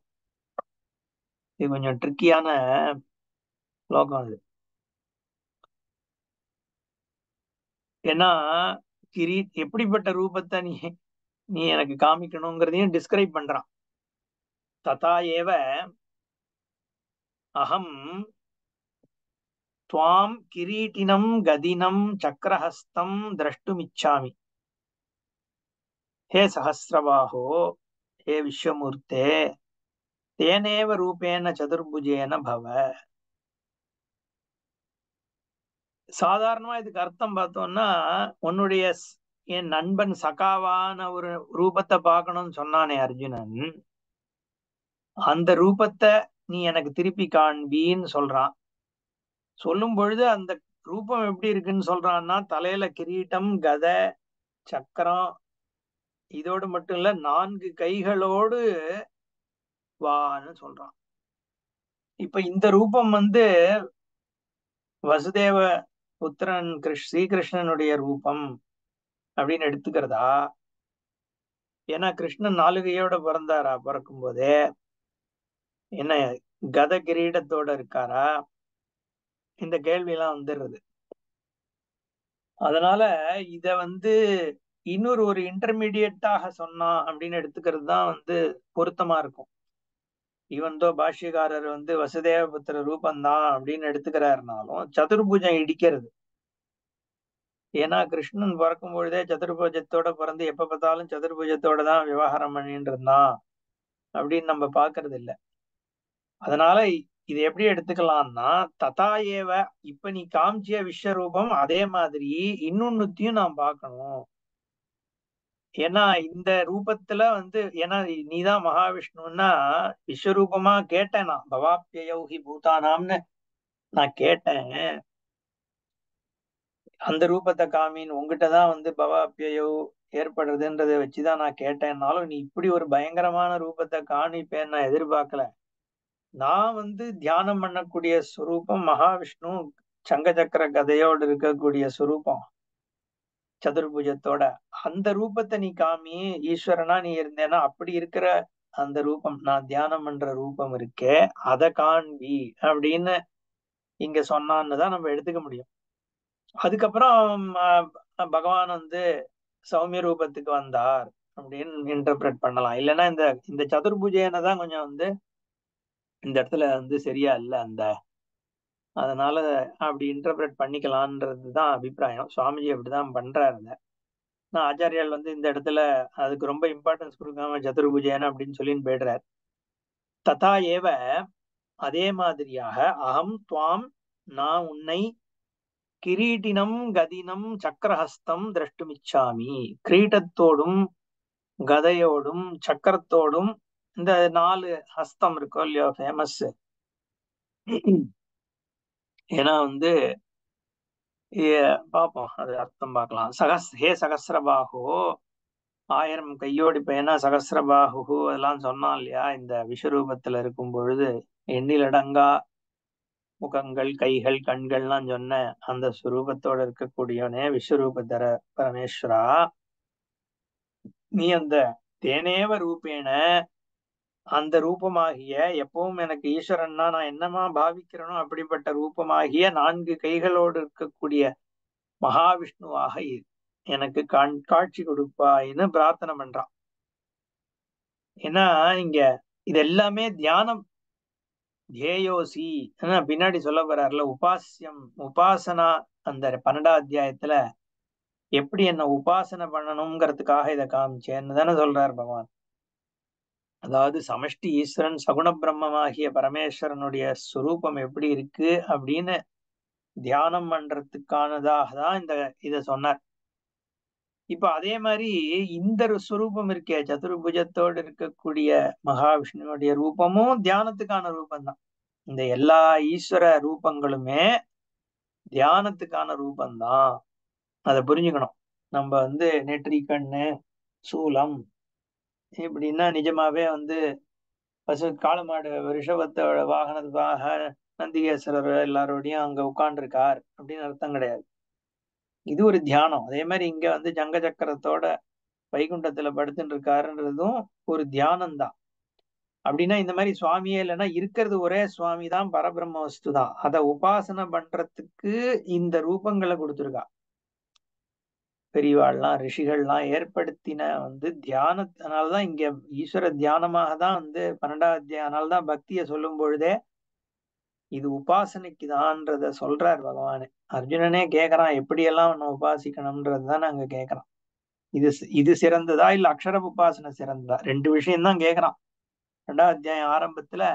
இது கொஞ்சம் ட்ரிக்கியான ஸ்லோகம் அது ஏன்னா கிரீ எப்படிப்பட்ட ரூபத்தை நீ நீ எனக்கு காமிக்கணுங்கிறதையும் டிஸ்கிரைப் பண்றான் ததா ஏவ அகம் துவாம் கிரீட்டினம் கதினம் சக்கரஹஸ்தம் திரஷ்டுமிச்சாமி ஹே சஹசிரபாஹோ ஹே விஸ்வமூர்த்தே தேனேவ ரூபேன சதுர்புஜேன பவ சாதாரணமா இதுக்கு அர்த்தம் பார்த்தோம்னா உன்னுடைய என் நண்பன் சகாவான ஒரு ரூபத்தை பார்க்கணும்னு சொன்னானே அர்ஜுனன் அந்த ரூபத்தை நீ எனக்கு திருப்பி காண்பின்னு சொல்றான் சொல்லும் பொழுது அந்த ரூபம் எப்படி இருக்குன்னு சொல்றான்னா தலையில கிரீட்டம் கதை சக்கரம் இதோடு மட்டும் இல்ல நான்கு கைகளோடு வான்னு சொல்றான் இப்ப இந்த ரூபம் வந்து வசுதேவ புத்திரன் கிருஷ் ஸ்ரீகிருஷ்ணனுடைய ரூபம் அப்படின்னு எடுத்துக்கிறதா ஏன்னா கிருஷ்ணன் நாலுகையோட பிறந்தாரா பிறக்கும் போதே என்ன கத கிரீடத்தோட இருக்காரா இந்த கேள்வி எல்லாம் வந்துடுறது அதனால இத வந்து இன்னொரு ஒரு இன்டர்மீடியட்டாக சொன்னான் அப்படின்னு எடுத்துக்கிறது தான் வந்து பொருத்தமா இருக்கும் இவன் தோ பாஷ்யக்காரர் வந்து வசுதேவ புத்திர ரூபந்தான் அப்படின்னு எடுத்துக்கிறாருனாலும் சதுர்புஜம் இடிக்கிறது ஏன்னா கிருஷ்ணன் பிறக்கும் பொழுதே சதுர்புஜத்தோட பிறந்து எப்ப பார்த்தாலும் சதுர்புஜத்தோட தான் விவகாரம் பண்ணிட்டு இருந்தான் அப்படின்னு நம்ம பாக்குறது இல்ல அதனால இது எப்படி எடுத்துக்கலாம்னா ததா ஏவ இப்ப நீ காமிச்சிய விஸ்வரூபம் அதே மாதிரி இன்னொன்னுத்தையும் நான் பார்க்கணும் ஏன்னா இந்த ரூபத்துல வந்து ஏன்னா நீதான் மகாவிஷ்ணுன்னா விஸ்வரூபமா கேட்டேன் நான் பவாப்பியௌஹி பூதானாம்னு நான் கேட்டேன் அந்த ரூபத்தை காமின்னு உங்ககிட்டதான் வந்து பவாப்பியோ ஏற்படுறதுன்றதை வச்சுதான் நான் கேட்டேன்னாலும் நீ இப்படி ஒரு பயங்கரமான ரூபத்தை காணிப்பேன்னு நான் எதிர்பார்க்கல நான் வந்து தியானம் பண்ணக்கூடிய சுரூபம் மகாவிஷ்ணு சங்க சக்கர கதையோடு இருக்கக்கூடிய சுரூபம் சதுர்புஜத்தோட அந்த ரூபத்தை நீ காமி ஈஸ்வரனா நீ இருந்தேன்னா அப்படி இருக்கிற அந்த ரூபம் நான் தியானம் பண்ற ரூபம் இருக்கே அதை காண்பி அப்படின்னு இங்க சொன்னான்னு தான் நம்ம எடுத்துக்க முடியும் அதுக்கப்புறம் பகவான் வந்து சௌமிய ரூபத்துக்கு வந்தார் அப்படின்னு இன்டர்பிரட் பண்ணலாம் இல்லைன்னா இந்த இந்த சதுர்புஜேன தான் கொஞ்சம் வந்து இந்த இடத்துல வந்து சரியா இல்லை அந்த அதனால அப்படி இன்டர்பிரட் பண்ணிக்கலான்றது தான் அபிப்பிராயம் சுவாமிஜி அப்படிதான் பண்றாரு நான் ஆச்சாரியால் வந்து இந்த இடத்துல அதுக்கு ரொம்ப இம்பார்ட்டன்ஸ் கொடுக்காம சதுர்புஜேன அப்படின்னு சொல்லின்னு போயிடுறார் ததா ஏவ அதே மாதிரியாக அகம் துவாம் நான் உன்னை கிரீட்டினம் கதினம் சக்கரஹஸ்தம் திரஷ்டுமிச்சாமி கிரீட்டத்தோடும் கதையோடும் சக்கரத்தோடும் இந்த நாலு ஹஸ்தம் இருக்கும் இல்லையோ ஃபேமஸ் ஏன்னா வந்து பார்ப்போம் அது அர்த்தம் பார்க்கலாம் சகஸ் ஹே சகசிரபாகு ஆயிரம் கையோடு இப்ப ஏன்னா சகசிரபாகு அதெல்லாம் சொன்னான் இல்லையா இந்த விஸ்வரூபத்துல இருக்கும் பொழுது எண்ணிலடங்கா முகங்கள் கைகள் கண்கள்லாம் சொன்ன அந்த சுரூபத்தோட இருக்கக்கூடியவனே விஸ்வரூபத்தர பரமேஸ்வரா நீ அந்த தேனேவ ரூபேன அந்த ரூபமாகிய எப்பவும் எனக்கு ஈஸ்வரன்னா நான் என்னமா பாவிக்கிறேனோ அப்படிப்பட்ட ரூபமாகிய நான்கு கைகளோடு இருக்கக்கூடிய மகாவிஷ்ணுவாக எனக்கு கண் காட்சி கொடுப்பாயின்னு பிரார்த்தனை பண்றான் ஏன்னா இங்க இது எல்லாமே தியானம் தியேயோசி பின்னாடி சொல்ல போறாருல உபாசியம் உபாசனா அந்த பன்னெண்டாம் அத்தியாயத்துல எப்படி என்ன உபாசனை பண்ணணுங்கிறதுக்காக இதை காமிச்சேன்னு தானே சொல்றார் பகவான் அதாவது சமஷ்டி ஈஸ்வரன் சகுண பிரம்மமாகிய பரமேஸ்வரனுடைய சுரூபம் எப்படி இருக்கு அப்படின்னு தியானம் பண்றதுக்கானதாக தான் இந்த இத சொன்னார் இப்ப அதே மாதிரி இந்த ஸ்வரூபம் இருக்கே சதுர்புஜத்தோடு இருக்கக்கூடிய மகாவிஷ்ணுனுடைய ரூபமும் தியானத்துக்கான ரூபம்தான் இந்த எல்லா ஈஸ்வர ரூபங்களுமே தியானத்துக்கான ரூபந்தான் அதை புரிஞ்சுக்கணும் நம்ம வந்து நெற்றி கண்ணு சூலம் இப்படின்னா நிஜமாவே வந்து பசு காளமாடு ரிஷபத்தோட வாகனத்துக்காக நந்திகேஸ்வரர் எல்லாரோடையும் அங்க உட்கார்ந்துருக்கார் அப்படின்னு அர்த்தம் கிடையாது இது ஒரு தியானம் அதே மாதிரி இங்க வந்து ஜங்க சக்கரத்தோட வைகுண்டத்துல படுத்துட்டு இருக்காருன்றதும் ஒரு தியானம் தான் அப்படின்னா இந்த மாதிரி சுவாமியே இல்லைன்னா இருக்கிறது ஒரே சுவாமி தான் பரபிரம்ம வஸ்து தான் அதை உபாசனை பண்றதுக்கு இந்த ரூபங்களை கொடுத்துருக்கா பெரியவாள்லாம் ரிஷிகள்லாம் ஏற்படுத்தின வந்து தியானத்தினால்தான் இங்க ஈஸ்வர தியானமாக தான் வந்து பன்னெண்டாவது அத்தியாயம் தான் பக்தியை சொல்லும் பொழுதே இது உபாசனைக்கு தான்றத சொல்றார் பகவானு அர்ஜுனனே கேக்குறான் எப்படியெல்லாம் உன்னை உபாசிக்கணும்ன்றது தான் நாங்க கேக்குறோம் இது இது சிறந்ததா இல்ல அக்ஷர உபாசனை சிறந்ததா ரெண்டு விஷயம் தான் கேக்குறான் ரெண்டாவது அத்தியாயம் ஆரம்பத்துல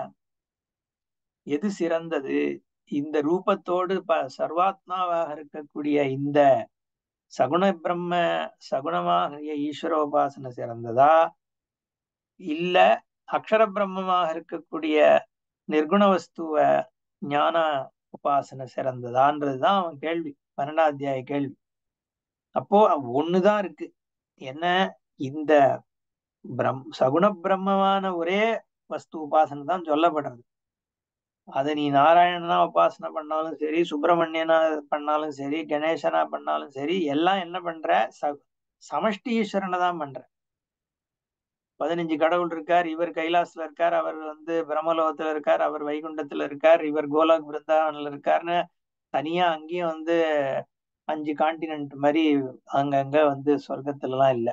எது சிறந்தது இந்த ரூபத்தோடு ப சர்வாத்மாவாக இருக்கக்கூடிய இந்த சகுண பிரம்ம சகுணமாக ஈஸ்வர உபாசனை சிறந்ததா இல்ல அக்ஷர பிரம்மமாக இருக்கக்கூடிய நிர்குண வஸ்துவ ஞான உபாசனை சிறந்ததான்றதுதான் அவன் கேள்வி பன்னெண்டாம் அத்தியாய கேள்வி அப்போ ஒண்ணுதான் இருக்கு என்ன இந்த பிரம் சகுண பிரம்மமான ஒரே வஸ்து உபாசனை தான் சொல்லப்படுறது அதை நீ நாராயணனா உபாசனை பண்ணாலும் சரி சுப்பிரமணியனா பண்ணாலும் சரி கணேசனா பண்ணாலும் சரி எல்லாம் என்ன பண்ற ச சமஷ்டி ஈஸ்வரனை தான் பண்ற பதினஞ்சு கடவுள் இருக்கார் இவர் கைலாசத்துல இருக்கார் அவர் வந்து பிரம்மலோகத்துல இருக்கார் அவர் வைகுண்டத்துல இருக்கார் இவர் கோலாக் பிருந்தாவன்ல இருக்காருன்னு தனியா அங்கேயும் வந்து அஞ்சு காண்டினென்ட் மாதிரி அங்கங்க வந்து சொர்க்கத்துல எல்லாம் இல்ல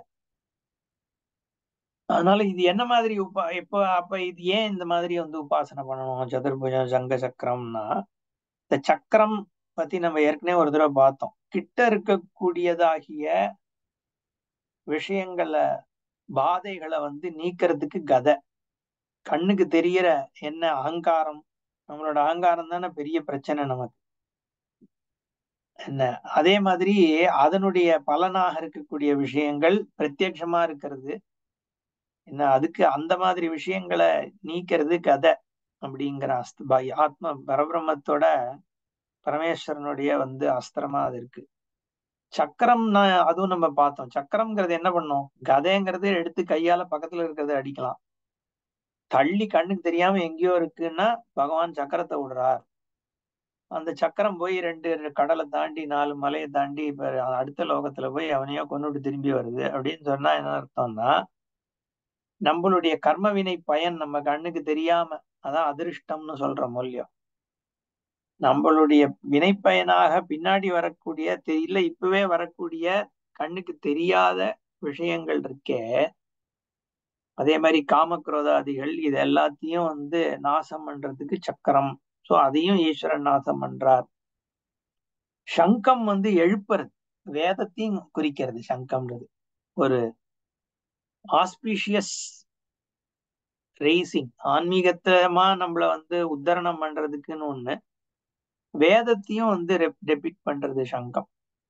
அதனால இது என்ன மாதிரி உபா இப்போ அப்ப இது ஏன் இந்த மாதிரி வந்து உபாசனை பண்ணணும் சதுர்புஜம் சங்க சக்கரம்னா இந்த சக்கரம் பத்தி நம்ம ஏற்கனவே ஒரு தடவை பார்த்தோம் கிட்ட இருக்கக்கூடியதாகிய விஷயங்களை பாதைகளை வந்து நீக்கிறதுக்கு கதை கண்ணுக்கு தெரியற என்ன அகங்காரம் நம்மளோட அகங்காரம் தானே பெரிய பிரச்சனை நமக்கு என்ன அதே மாதிரி அதனுடைய பலனாக இருக்கக்கூடிய விஷயங்கள் பிரத்யட்சமா இருக்கிறது என்ன அதுக்கு அந்த மாதிரி விஷயங்களை நீக்கிறது கதை அப்படிங்கிற அஸ்த ஆத்ம பரபிரம்மத்தோட பரமேஸ்வரனுடைய வந்து அஸ்திரமா அது இருக்கு சக்கரம்னா அதுவும் நம்ம பார்த்தோம் சக்கரம்ங்கிறது என்ன பண்ணும் கதைங்கிறது எடுத்து கையால பக்கத்துல இருக்கிறத அடிக்கலாம் தள்ளி கண்ணுக்கு தெரியாம எங்கேயோ இருக்குன்னா பகவான் சக்கரத்தை விடுறார் அந்த சக்கரம் போய் ரெண்டு கடலை தாண்டி நாலு மலையை தாண்டி இப்ப அடுத்த லோகத்துல போய் அவனையோ கொண்டுட்டு திரும்பி வருது அப்படின்னு சொன்னா என்ன அர்த்தம்னா நம்மளுடைய கர்மவினை பயன் நம்ம கண்ணுக்கு தெரியாம அதான் அதிர்ஷ்டம்னு சொல்ற மூலியம் நம்மளுடைய வினைப்பயனாக பின்னாடி வரக்கூடிய இல்ல இப்பவே வரக்கூடிய கண்ணுக்கு தெரியாத விஷயங்கள் இருக்கே அதே மாதிரி காமக்ரோதாதிகள் இது எல்லாத்தையும் வந்து நாசம் பண்றதுக்கு சக்கரம் சோ அதையும் ஈஸ்வரன் நாசம் பண்றார் சங்கம் வந்து எழுப்புறது வேதத்தையும் குறிக்கிறது சங்கம்ன்றது ஒரு ஆஸ்பீஷியஸ் ரேசிங் ஆன்மீகத்தமா நம்மள வந்து உத்தரணம் பண்றதுக்குன்னு ஒண்ணு வேதத்தையும் வந்து டெபிட் பண்றது சங்கம்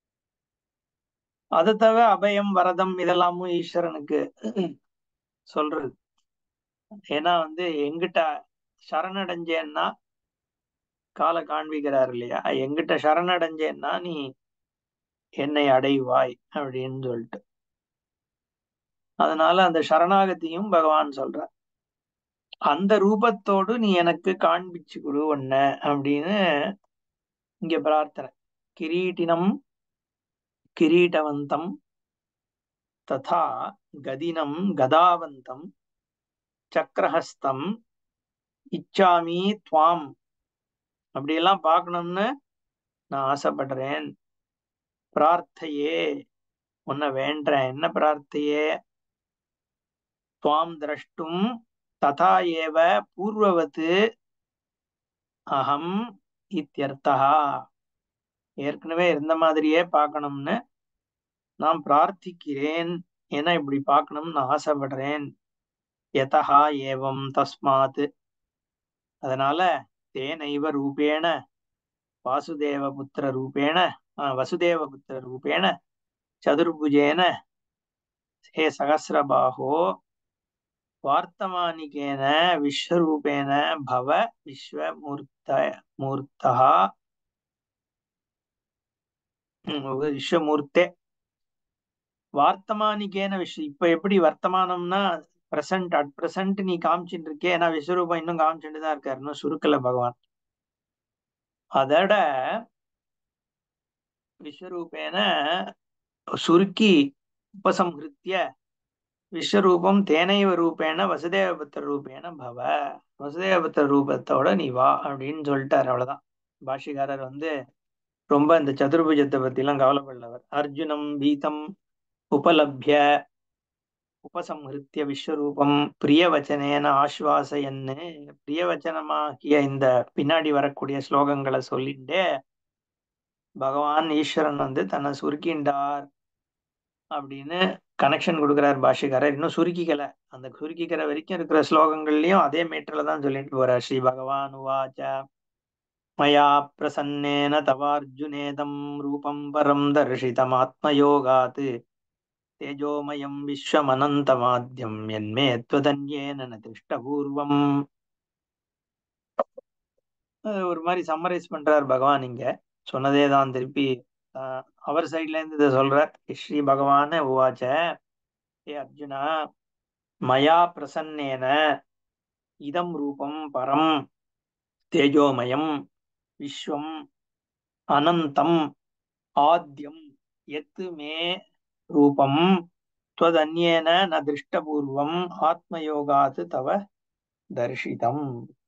அதை தவிர அபயம் வரதம் இதெல்லாமும் ஈஸ்வரனுக்கு சொல்றது ஏன்னா வந்து எங்கிட்ட சரணடைஞ்சேன்னா காலை காண்பிக்கிறார் இல்லையா எங்கிட்ட சரணடைஞ்சேன்னா நீ என்னை அடைவாய் அப்படின்னு சொல்லிட்டு அதனால அந்த சரணாகதியும் பகவான் சொல்ற அந்த ரூபத்தோடு நீ எனக்கு காண்பிச்சு கொடு ஒன்ன அப்படின்னு இங்க பிரார்த்தனை கிரீட்டினம் கிரீட்டவந்தம் ததா கதினம் கதாவந்தம் சக்கரஹஸ்தம் இச்சாமி துவாம் அப்படியெல்லாம் பார்க்கணும்னு நான் ஆசைப்படுறேன் பிரார்த்தையே உன்னை வேண்டேன் என்ன பிரார்த்தையே துவாம் திரஷ்டும் ததா ஏவ பூர்வவத்து அகம் இத்தியர்த்தா ஏற்கனவே இருந்த மாதிரியே பார்க்கணும்னு நான் பிரார்த்திக்கிறேன் ஏன்னா இப்படி பார்க்கணும்னு ஆசைப்படுறேன் யதா ஏவம் தஸ்மாத் அதனால தேனைவ ரூபேண வாசுதேவ புத்திர ரூபேண வசுதேவ புத்திர ரூபேண சதுர்புஜேன ஹே சகசிரபாகோ வார்த்தமானிகேன விஸ்வரூபேன பவ விஸ்வமூர்த்த மூர்த்தா விஸ்வமூர்த்தே வார்த்தமானிகேன விஷ் இப்ப எப்படி வர்த்தமானம்னா பிரசன்ட் அட் பிரசன்ட் நீ காமிச்சுட்டு இருக்கே ஏன்னா விஸ்வரூபம் இன்னும் காமிச்சுட்டு தான் இருக்காரு இன்னும் சுருக்கல பகவான் அதோட விஸ்வரூபேன சுருக்கி உபசம்ஹிருத்திய விஸ்வரூபம் தேனைவ ரூபேன வசுதேவபுத்திர ரூபேன பவ வசுதேவபுத்திர ரூபத்தோட நீ வா அப்படின்னு சொல்லிட்டாரு அவ்வளவுதான் பாஷிகாரர் வந்து ரொம்ப இந்த சதுர்புஜத்தை பத்தி எல்லாம் கவலைப்படலவர் அர்ஜுனம் பீதம் உபலப்ய உபசம்ஹிருத்திய விஸ்வரூபம் பிரியவச்சனேன ஆஸ்வாசையன்னு பிரியவச்சனமாகிய இந்த பின்னாடி வரக்கூடிய ஸ்லோகங்களை சொல்லிட்டு பகவான் ஈஸ்வரன் வந்து தன்னை சுருக்கின்றார் அப்படின்னு கனெக்ஷன் கொடுக்குறார் பாஷிகாரர் இன்னும் சுருக்கிக்கல அந்த சுருக்கிக்கிற வரைக்கும் இருக்கிற ஸ்லோகங்கள்லயும் அதே மீட்டர்ல தான் சொல்லிட்டு போறார் ஸ்ரீ பகவான் உவாச்ச மயா பிரசன்னேன தவார்ஜுனேதம் ரூபம் பரம் தர்ஷிதமாத்மயோகாத் தேஜோமயம் விஸ்வமனந்தமாத்யம் என்மே त्वदन्येन न திருஷ்டபூர்வம் ஒரு மாதிரி சம்மரைஸ் பண்றார் பகவான் இங்க சொன்னதே தான் திருப்பி அவர் சைட்ல இருந்து இதை சொல்றார் ஸ்ரீ பகவான உவாச்ச ஏ அர்ஜுனா மயா பிரசன்னேன இதம் ரூபம் பரம் தேஜோமயம் விஸ்வம் அனந்தம் ஆத்யம் எத்து மே ரூபம் त्वदन्येन न दृष्टपूर्वम् ஆத்மயோகாத் தவ தரிசிதம்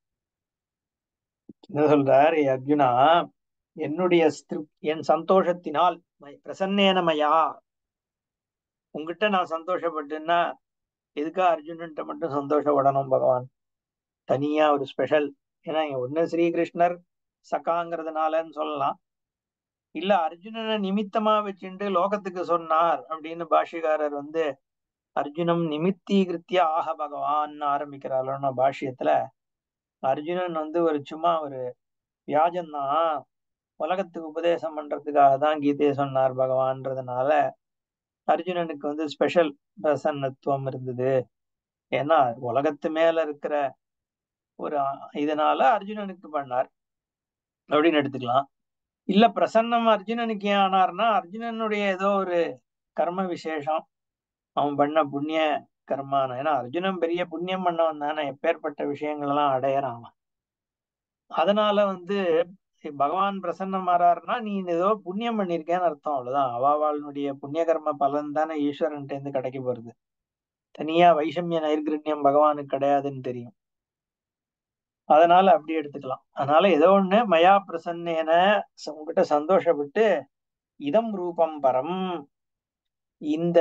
என்ன சொல்றார் ஏ அர்ஜுனா என்னுடைய ஸ்திருப் என் சந்தோஷத்தினால் மை- பிரசன்னேனமயா உங்ககிட்ட நான் சந்தோஷப்பட்டேன்னா எதுக்கா அர்ஜுனன்ட்ட மட்டும் சந்தோஷப்படணும் பகவான் தனியா ஒரு ஸ்பெஷல் ஏன்னா இங்க ஒண்ணு ஸ்ரீகிருஷ்ணர் சகாங்கிறதுனாலன்னு சொல்லலாம் இல்ல அர்ஜுனனை நிமித்தமா வச்சுட்டு லோகத்துக்கு சொன்னார் அப்படின்னு பாஷ்யக்காரர் வந்து அர்ஜுனம் நிமித்தீகிருத்திய ஆக பகவான் ஆரம்பிக்கிறாரோன்னு பாஷ்யத்துல அர்ஜுனன் வந்து ஒரு சும்மா ஒரு வியாஜம்தான் உலகத்துக்கு உபதேசம் பண்றதுக்காக தான் கீதையை சொன்னார் பகவான்றதுனால அர்ஜுனனுக்கு வந்து ஸ்பெஷல் பிரசன்னத்துவம் இருந்தது ஏன்னா உலகத்து மேல இருக்கிற ஒரு ஆ- இதனால அர்ஜுனனுக்கு பண்ணார் அப்படின்னு எடுத்துக்கலாம் இல்ல பிரசன்னம் அர்ஜுனனுக்கு ஏன் ஆனார்னா அர்ஜுனனுடைய ஏதோ ஒரு கர்ம விசேஷம் அவன் பண்ண புண்ணிய கர்மான ஏன்னா அர்ஜுனன் பெரிய புண்ணியம் பண்ணவன் தானே எப்பேற்பட்ட விஷயங்கள் எல்லாம் அடையறான் அவன். அதனால வந்து பகவான் பிரசன்னம் ஆறாருன்னா நீ ஏதோ புண்ணியம் பண்ணிருக்கேன்னு அர்த்தம் அவ்வளவுதான் அவாவாளுடைய புண்ணிய கர்ம பலன் தானே ஈஸ்வரன்ட்ட இருந்து கிடைக்க போறது தனியா வைஷமிய நைர்கிருண்யம் பகவானுக்கு கிடையாதுன்னு தெரியும் அதனால அப்படி எடுத்துக்கலாம் அதனால ஏதோ ஒண்ணு மயா பிரசன்னேன ச- உங்ககிட்ட சந்தோஷப்பட்டு இதம் ரூபம் பரம் இந்த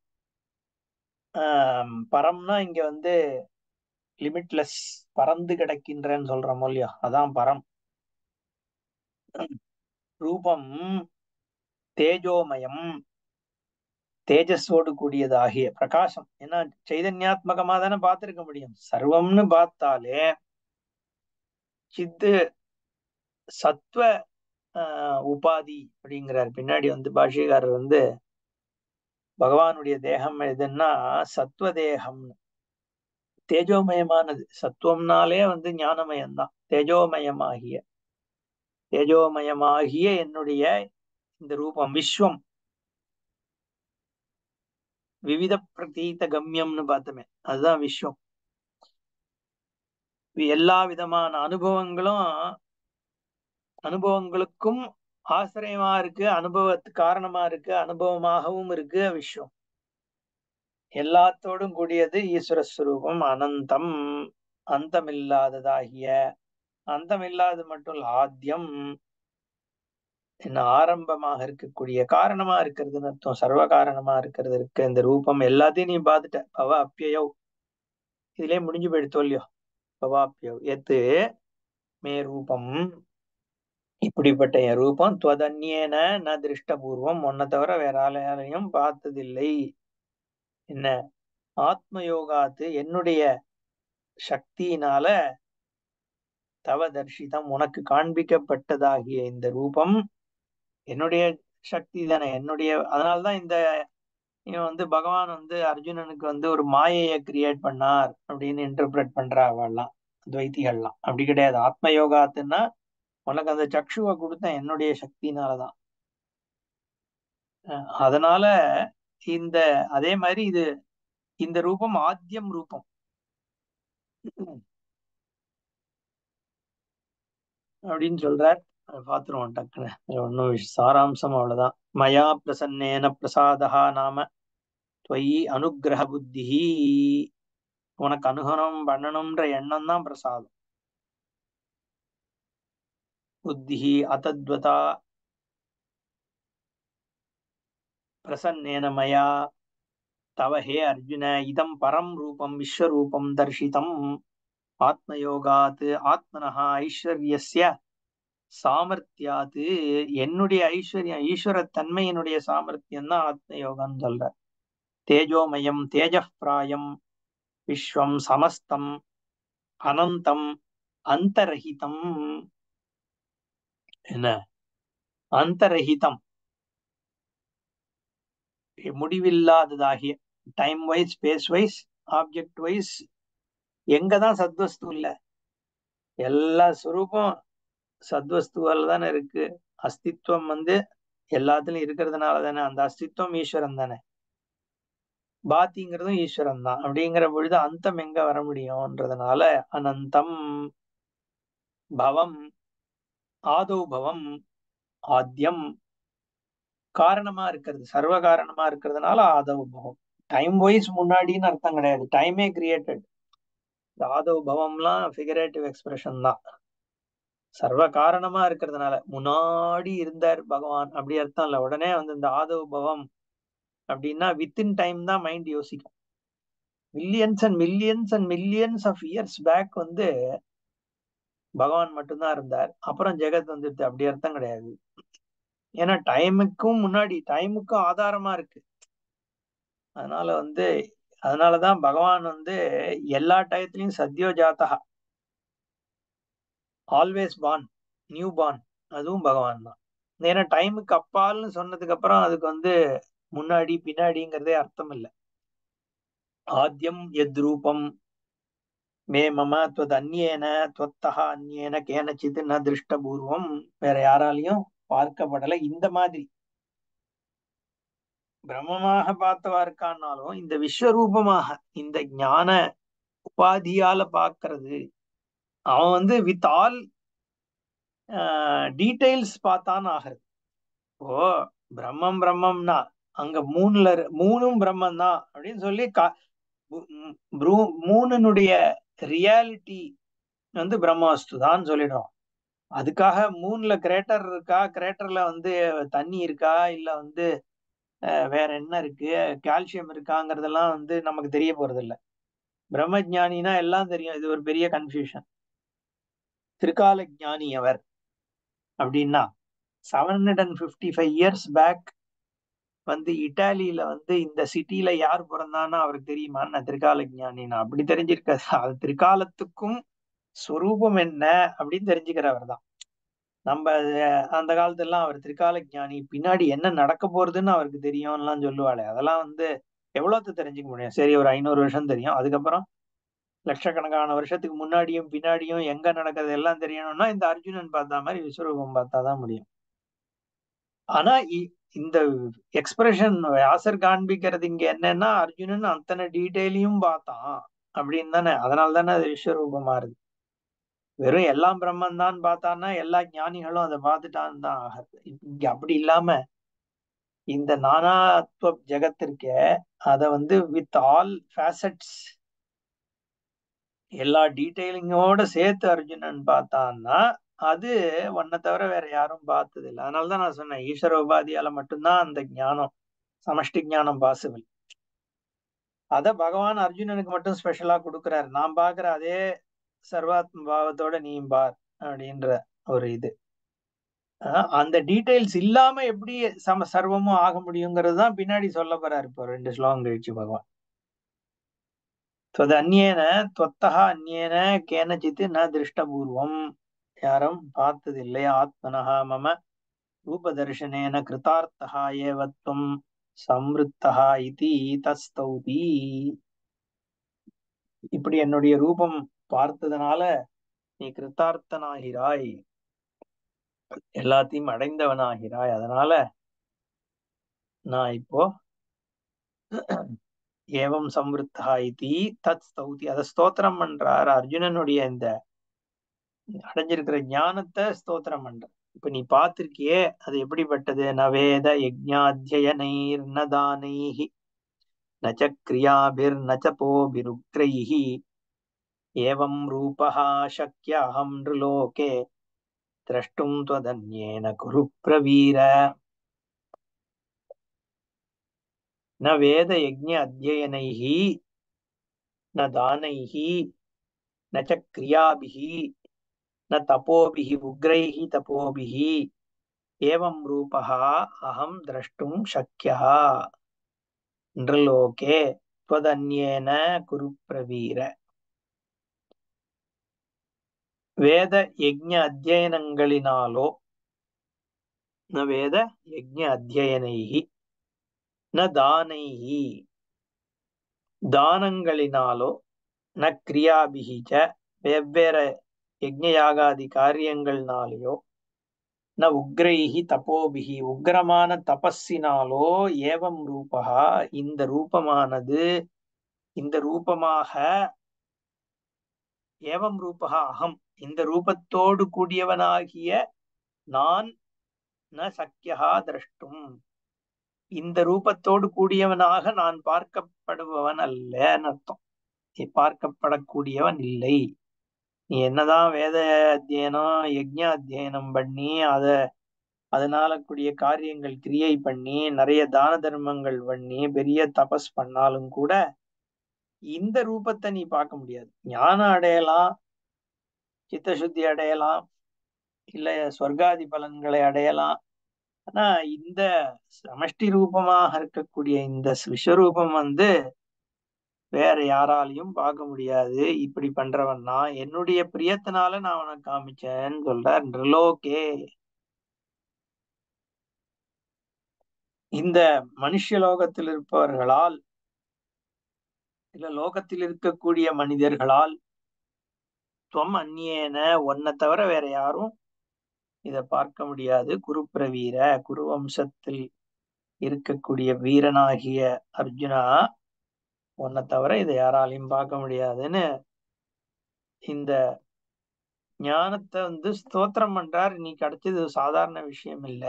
ஆம், பரம்னா இங்க வந்து லிமிட்லெஸ் பறந்து கிடக்கின்றன்னு சொல்றோம் இல்லையா அதான் பரம் ரூபம் தேஜோமயம் தேஜஸோடு கூடியதாகிய பிரகாசம் ஏன்னா சைதன்யாத்மகமா தானே பார்த்திருக்க முடியும் சர்வம்னு பார்த்தாலே சித்து சத்வ ஆஹ், உபாதி அப்படிங்கிறார் பின்னாடி வந்து பாஷ்யக்காரர் வந்து பகவானுடைய தேகம் எதுன்னா சத்வ தேகம் தேஜோமயமானது சத்துவம்னாலே வந்து ஞானமயம்தான் தேஜோமயமாகிய தேஜோமயமாகிய என்னுடைய இந்த ரூபம் விஸ்வம் விவித பிரதீத கம்யம்னு பார்த்தோமே அதுதான் விஸ்வம் இது எல்லா விதமான அனுபவங்களும் அனுபவங்களுக்கும் ஆசிரியமா இருக்கு அனுபவத்துக்கு காரணமா இருக்கு அனுபவமாகவும் இருக்கு விஸ்வம் எல்லாத்தோடும் கூடியது ஈஸ்வர ஸ்வரூபம் அனந்தம் அந்தமில்லாததாகிய அந்தமில்லாதது மட்டும் இல்ல ஆத்தியம் என்ன ஆரம்பமாக இருக்கக்கூடிய காரணமா இருக்கிறதுன்னு அர்த்தம் சர்வ காரணமா இருக்கிறது இருக்கு இந்த ரூபம் எல்லாத்தையும் நீ பார்த்துட்ட பவ அப்பியோ இதுலயே முடிஞ்சு போயிடுத்தோ இல்லையோ பவாப்பியோ எத்து மே ரூபம் இப்படிப்பட்ட என் ரூபம் துவதன்யேன ந திருஷ்டபூர்வம் உன்னை தவிர வேற ஆளையாலையும் பார்த்ததில்லை என்ன ஆத்ம யோகாத்து என்னுடைய சக்தியினால தவ தர்ஷிதம் உனக்கு காண்பிக்கப்பட்டதாகிய இந்த ரூபம் என்னுடைய சக்தி தானே என்னுடைய அதனால்தான் இந்த இவன் வந்து பகவான் வந்து அர்ஜுனனுக்கு வந்து ஒரு மாயையை கிரியேட் பண்ணார் அப்படின்னு இன்டர்பிரட் பண்றா அவள்லாம் துவைத்திகள்லாம் அப்படி கிடையாது ஆத்ம யோகாத்துன்னா உனக்கு அந்த சக்ஷுவை கொடுத்த என்னுடைய சக்தினாலதான் அஹ் அதனால இந்த அதே மாதிரி இது இந்த ரூபம் ஆத்தியம் ரூபம் அப்படின்னு சொல்றார் அதை பார்த்துருவோம் டக்குன்னு இதுல ஒன்றும் சாராம்சம் அவ்வளவுதான் மயா பிரசன்னேன பிரசாதா நாம துவயி அனுகிரக புத்தி உனக்கு அனுகரம் பண்ணணும்ன்ற எண்ணம் தான் பிரசாதம் புத்தி அதத்வதா பிரசன்னேன மயா தவ ஹே அர்ஜுன இதம் பரம் ரூபம் விஸ்வரூபம் தர்ஷிதம் ஆத்மயோகாத் ஆத்மனஹா ஐஸ்வர்யஸ்ய சாமர்த்தியாது என்னுடைய ஐஸ்வர்யம் ஈஸ்வரத்தன்மை என்னுடைய சாமர்த்தியம் தான் ஆத்ம யோகம்னு சொல்ற தேஜோமயம் தேஜப்பிராயம் விஸ்வம் சமஸ்தம் அனந்தம் அந்தரஹிதம் என்ன அந்தரஹிதம் முடிவில்லாததாகிய time wise space wise object wise எங்கதான் சத்வஸ்து இல்ல எல்லா சுரூபம் சத்வஸ்துவால தானே இருக்கு அஸ்தித்வம் வந்து எல்லாத்துலயும் இருக்கிறதுனால தானே அந்த அஸ்தித்வம் ஈஸ்வரன் தானே பாத்திங்கிறதும் ஈஸ்வரன் தான் அப்படிங்கிற பொழுது அந்தம் எங்க வர முடியும்ன்றதுனால அனந்தம் பவம் ஆதௌ பவம் ஆத்யம் காரணமா இருக்கிறது சர்வ காரணமா இருக்கிறதுனால ஆதவ் பவம் டைம் வைஸ் முன்னாடின்னு அர்த்தம் கிடையாது டைமே கிரியேட்டட் இந்த ஆதவ் பவம்லாம் ஃபிகரேட்டிவ் எக்ஸ்பிரஷன் தான் சர்வ காரணமா இருக்கிறதுனால முன்னாடி இருந்தார் பகவான் அப்படி அர்த்தம் இல்ல உடனே வந்து இந்த ஆதவ் பவம் அப்படின்னா வித்தின் டைம் தான் மைண்ட் யோசிக்கும் millions and millions and millions of years back வந்து பகவான் மட்டும்தான் இருந்தார் அப்புறம் ஜெகத் வந்துடுது அப்படி அர்த்தம் கிடையாது ஏன்னா டைமுக்கும் முன்னாடி டைமுக்கும் ஆதாரமா இருக்கு அதனால வந்து அதனாலதான் பகவான் வந்து எல்லா டயத்துலயும் சத்யோ ஜாத்தகா ஆல்வேஸ் பான் நியூ பான் அதுவும் பகவான் தான் ஏன்னா டைமுக்கு அப்பால்னு சொன்னதுக்கு அப்புறம் அதுக்கு வந்து முன்னாடி பின்னாடிங்கிறதே அர்த்தம் இல்லை ஆத்யம் எத் ரூபம் மே மம துவத் அந்நியேன துவத்தகா அந்நியேன கேனச்சித் ந திருஷ்டபூர்வம் வேற யாராலையும் பார்க்கப்படலை இந்த மாதிரி பிரம்மமாக பார்த்தவா இருக்கான்னாலும் இந்த விஸ்வரூபமாக இந்த ஞான உபாதியால பாக்குறது அவன் வந்து வித் ஆல் டீடைல்ஸ் பார்த்தான்னு ஆகிறது ஓ பிரம்மம் பிரம்மம்னா அங்க மூணுல மூணும் பிரம்மம் தான் அப்படின்னு சொல்லி மூணுனுடைய ரியாலிட்டி வந்து பிரம்மவஸ்து தான் சொல்லிடுறோம் அதுக்காக மூணுல கிரேட்டர் இருக்கா கிரேட்டர்ல வந்து தண்ணி இருக்கா இல்ல வந்து வேற என்ன இருக்கு கால்சியம் இருக்காங்கிறதெல்லாம் வந்து நமக்கு தெரிய போறது இல்ல பிரம்ம ஜானினா எல்லாம் தெரியும் இது ஒரு பெரிய கன்ஃபியூஷன் திருக்கால ஜானி அவர் அப்படின்னா seven hundred and fifty five years back வந்து இட்டாலியில வந்து இந்த சிட்டில யார் பிறந்தான்னு அவருக்கு தெரியுமான்னு நான் திருக்கால ஜானினா அப்படி தெரிஞ்சிருக்காது அது திருக்காலத்துக்கும் ஸ்வரூபம் என்ன அப்படின்னு தெரிஞ்சுக்கிறவர் தான் நம்ம அந்த காலத்துலாம் அவர் திரிகால ஞானி பின்னாடி என்ன நடக்க போறதுன்னு அவருக்கு தெரியும்லாம் சொல்லுவாளே அதெல்லாம் வந்து எவ்வளவு தெரிஞ்சுக்க முடியும் சரி ஒரு ஐநூறு வருஷம் தெரியும் அதுக்கப்புறம் லட்சக்கணக்கான வருஷத்துக்கு முன்னாடியும் பின்னாடியும் எங்க நடக்கிறது எல்லாம் தெரியணும்னா இந்த அர்ஜுனன் பார்த்தா மாதிரி விஸ்வரூபம் பார்த்தாதான் முடியும் ஆனா இந்த எக்ஸ்பிரஷன் வியாசர் காண்பிக்கிறது இங்க என்னன்னா அர்ஜுனன் அத்தனை டீட்டெயிலையும் பார்த்தான் அப்படின்னு தானே அதனால தானே அது விஸ்வரூபமா இருக்கு வெறும் எல்லாம் பிரம்மன் தான் பார்த்தான்னா எல்லா ஞானிகளும் அதை பார்த்துட்டான் தான் ஆகுது இங்க அப்படி இல்லாம இந்த நானாத்வ ஜெகத்திற்க அத வந்து வித் ஆல் ஃபேசட்ஸ் எல்லா டீட்டெயிலிங்கோட சேர்த்து அர்ஜுனன் பார்த்தான்னா அது ஒன்ன தவிர வேற யாரும் பார்த்தது இல்லை அதனாலதான் நான் சொன்னேன் ஈஸ்வர உபாதியால மட்டும்தான் அந்த ஞானம் சமஷ்டி ஞானம் பாசிபிள் அத பகவான் அர்ஜுனனுக்கு மட்டும் ஸ்பெஷலா கொடுக்குறாரு நான் பாக்குற அதே சர்வாத்ம பாவத்தோட நீ பார் அப்படின்ற ஒரு இது அந்த டீடைல்ஸ் இல்லாம எப்படி சம சர்வமும் ஆக முடியுங்கிறது தான் பின்னாடி சொல்ல போறாரு இப்போ ரெண்டு ஸ்லோகம் கழிச்சு பகவான் தொது அந்நியன தொத்தகா அந்நியன கேனச்சித்து ந திருஷ்டபூர்வம் யாரும் பார்த்ததில்லை ஆத்மனஹா மம ரூபதர்ஷனேன கிருதார்த்தா ஏவத்வம் சம்ருத்தா இதி தஸ்தௌதி இப்படி என்னுடைய ரூபம் பார்த்ததுனால நீ கிருத்தார்த்தனாகிறாய் எல்லாத்தையும் அடைந்தவனாகிறாய் அதனால நான் இப்போ ஏவம் சம்ருத்தா இதி தத் ஸ்தௌதி அதை ஸ்தோத்திரம் பண்றார் அர்ஜுனனுடைய இந்த அடைஞ்சிருக்கிற ஞானத்தை ஸ்தோத்திரம் பண்ற இப்ப நீ பார்த்திருக்கியே அது எப்படிப்பட்டது நவேத யஜ்ஞாத்தியனைர் நதானைஹி நச்ச கிரியாபிர் நச்சபோபிருக்ரைஹி एवं रूपः शक्य अहं नृलोके द्रष्टुं त्वदन्येन कुरु प्रवीर न वेदयज्ञ अध्ययनैः न दानैः न च क्रियाभिः न तपोभिः उग्रैः तपोभिः एवं रूपः अहं द्रष्टुं शक्यः नृलोके त्वदन्येन कुरु प्रवीर வேத யஜ்ஞ அத்தியனங்களினாலோ ந வேத யஜ்ஞ அத்தியனைஹி ந தானைஹி தானங்களினாலோ ந கிரியாபிகி ச வெவ்வேறு யஜ்ஞயாகாதி காரியங்கள்னாலேயோ ந உக்ரைஹி தபோபிகி உக்ரமான தபஸினாலோ ஏவம் ரூபகா இந்த ரூபமானது இந்த ரூபமாக ஏவம் ரூபகா அகம் இந்த ரூபத்தோடு கூடியவனாகிய நான் ந சக்கியா திரஷ்டும் இந்த ரூபத்தோடு கூடியவனாக நான் பார்க்கப்படுபவன் அல்லன்னு அர்த்தம் நீ பார்க்கப்படக்கூடியவன் இல்லை நீ என்னதான் வேத அத்தியனம் யஜ்ஞ அத்தியனம் பண்ணி அத அதனால கூடிய காரியங்கள் கிரியை பண்ணி நிறைய தான தர்மங்கள் பண்ணி பெரிய தபஸ் பண்ணாலும் கூட இந்த ரூபத்தை நீ பார்க்க முடியாது ஞானம் அடையலாம் சித்தசுத்தி அடையலாம் இல்ல சொர்க்காதி பலன்களை அடையலாம் ஆனா இந்த சமஷ்டி ரூபமாக இருக்கக்கூடிய இந்த விஸ்வரூபம் வந்து வேற யாராலையும் பார்க்க முடியாது இப்படி பண்றவன் நான் என்னுடைய பிரியத்தினால நான் உனக்கு காமிச்சேன்னு சொல்றார் நிர்லோகே இந்த மனுஷ லோகத்தில் இருப்பவர்களால் இல்ல லோகத்தில் இருக்கக்கூடிய மனிதர்களால் துவம் அந்நியேன ஒன்னை தவிர வேற யாரும் இத பார்க்க முடியாது குருப்பிரவீர குருவம்சத்தில் இருக்கக்கூடிய வீரனாகிய அர்ஜுனா உன்னை தவிர இதை யாராலையும் பார்க்க முடியாதுன்னு இந்த ஞானத்தை வந்து ஸ்தோத்திரம் பண்றார் நீ கிடைச்சது சாதாரண விஷயம் இல்ல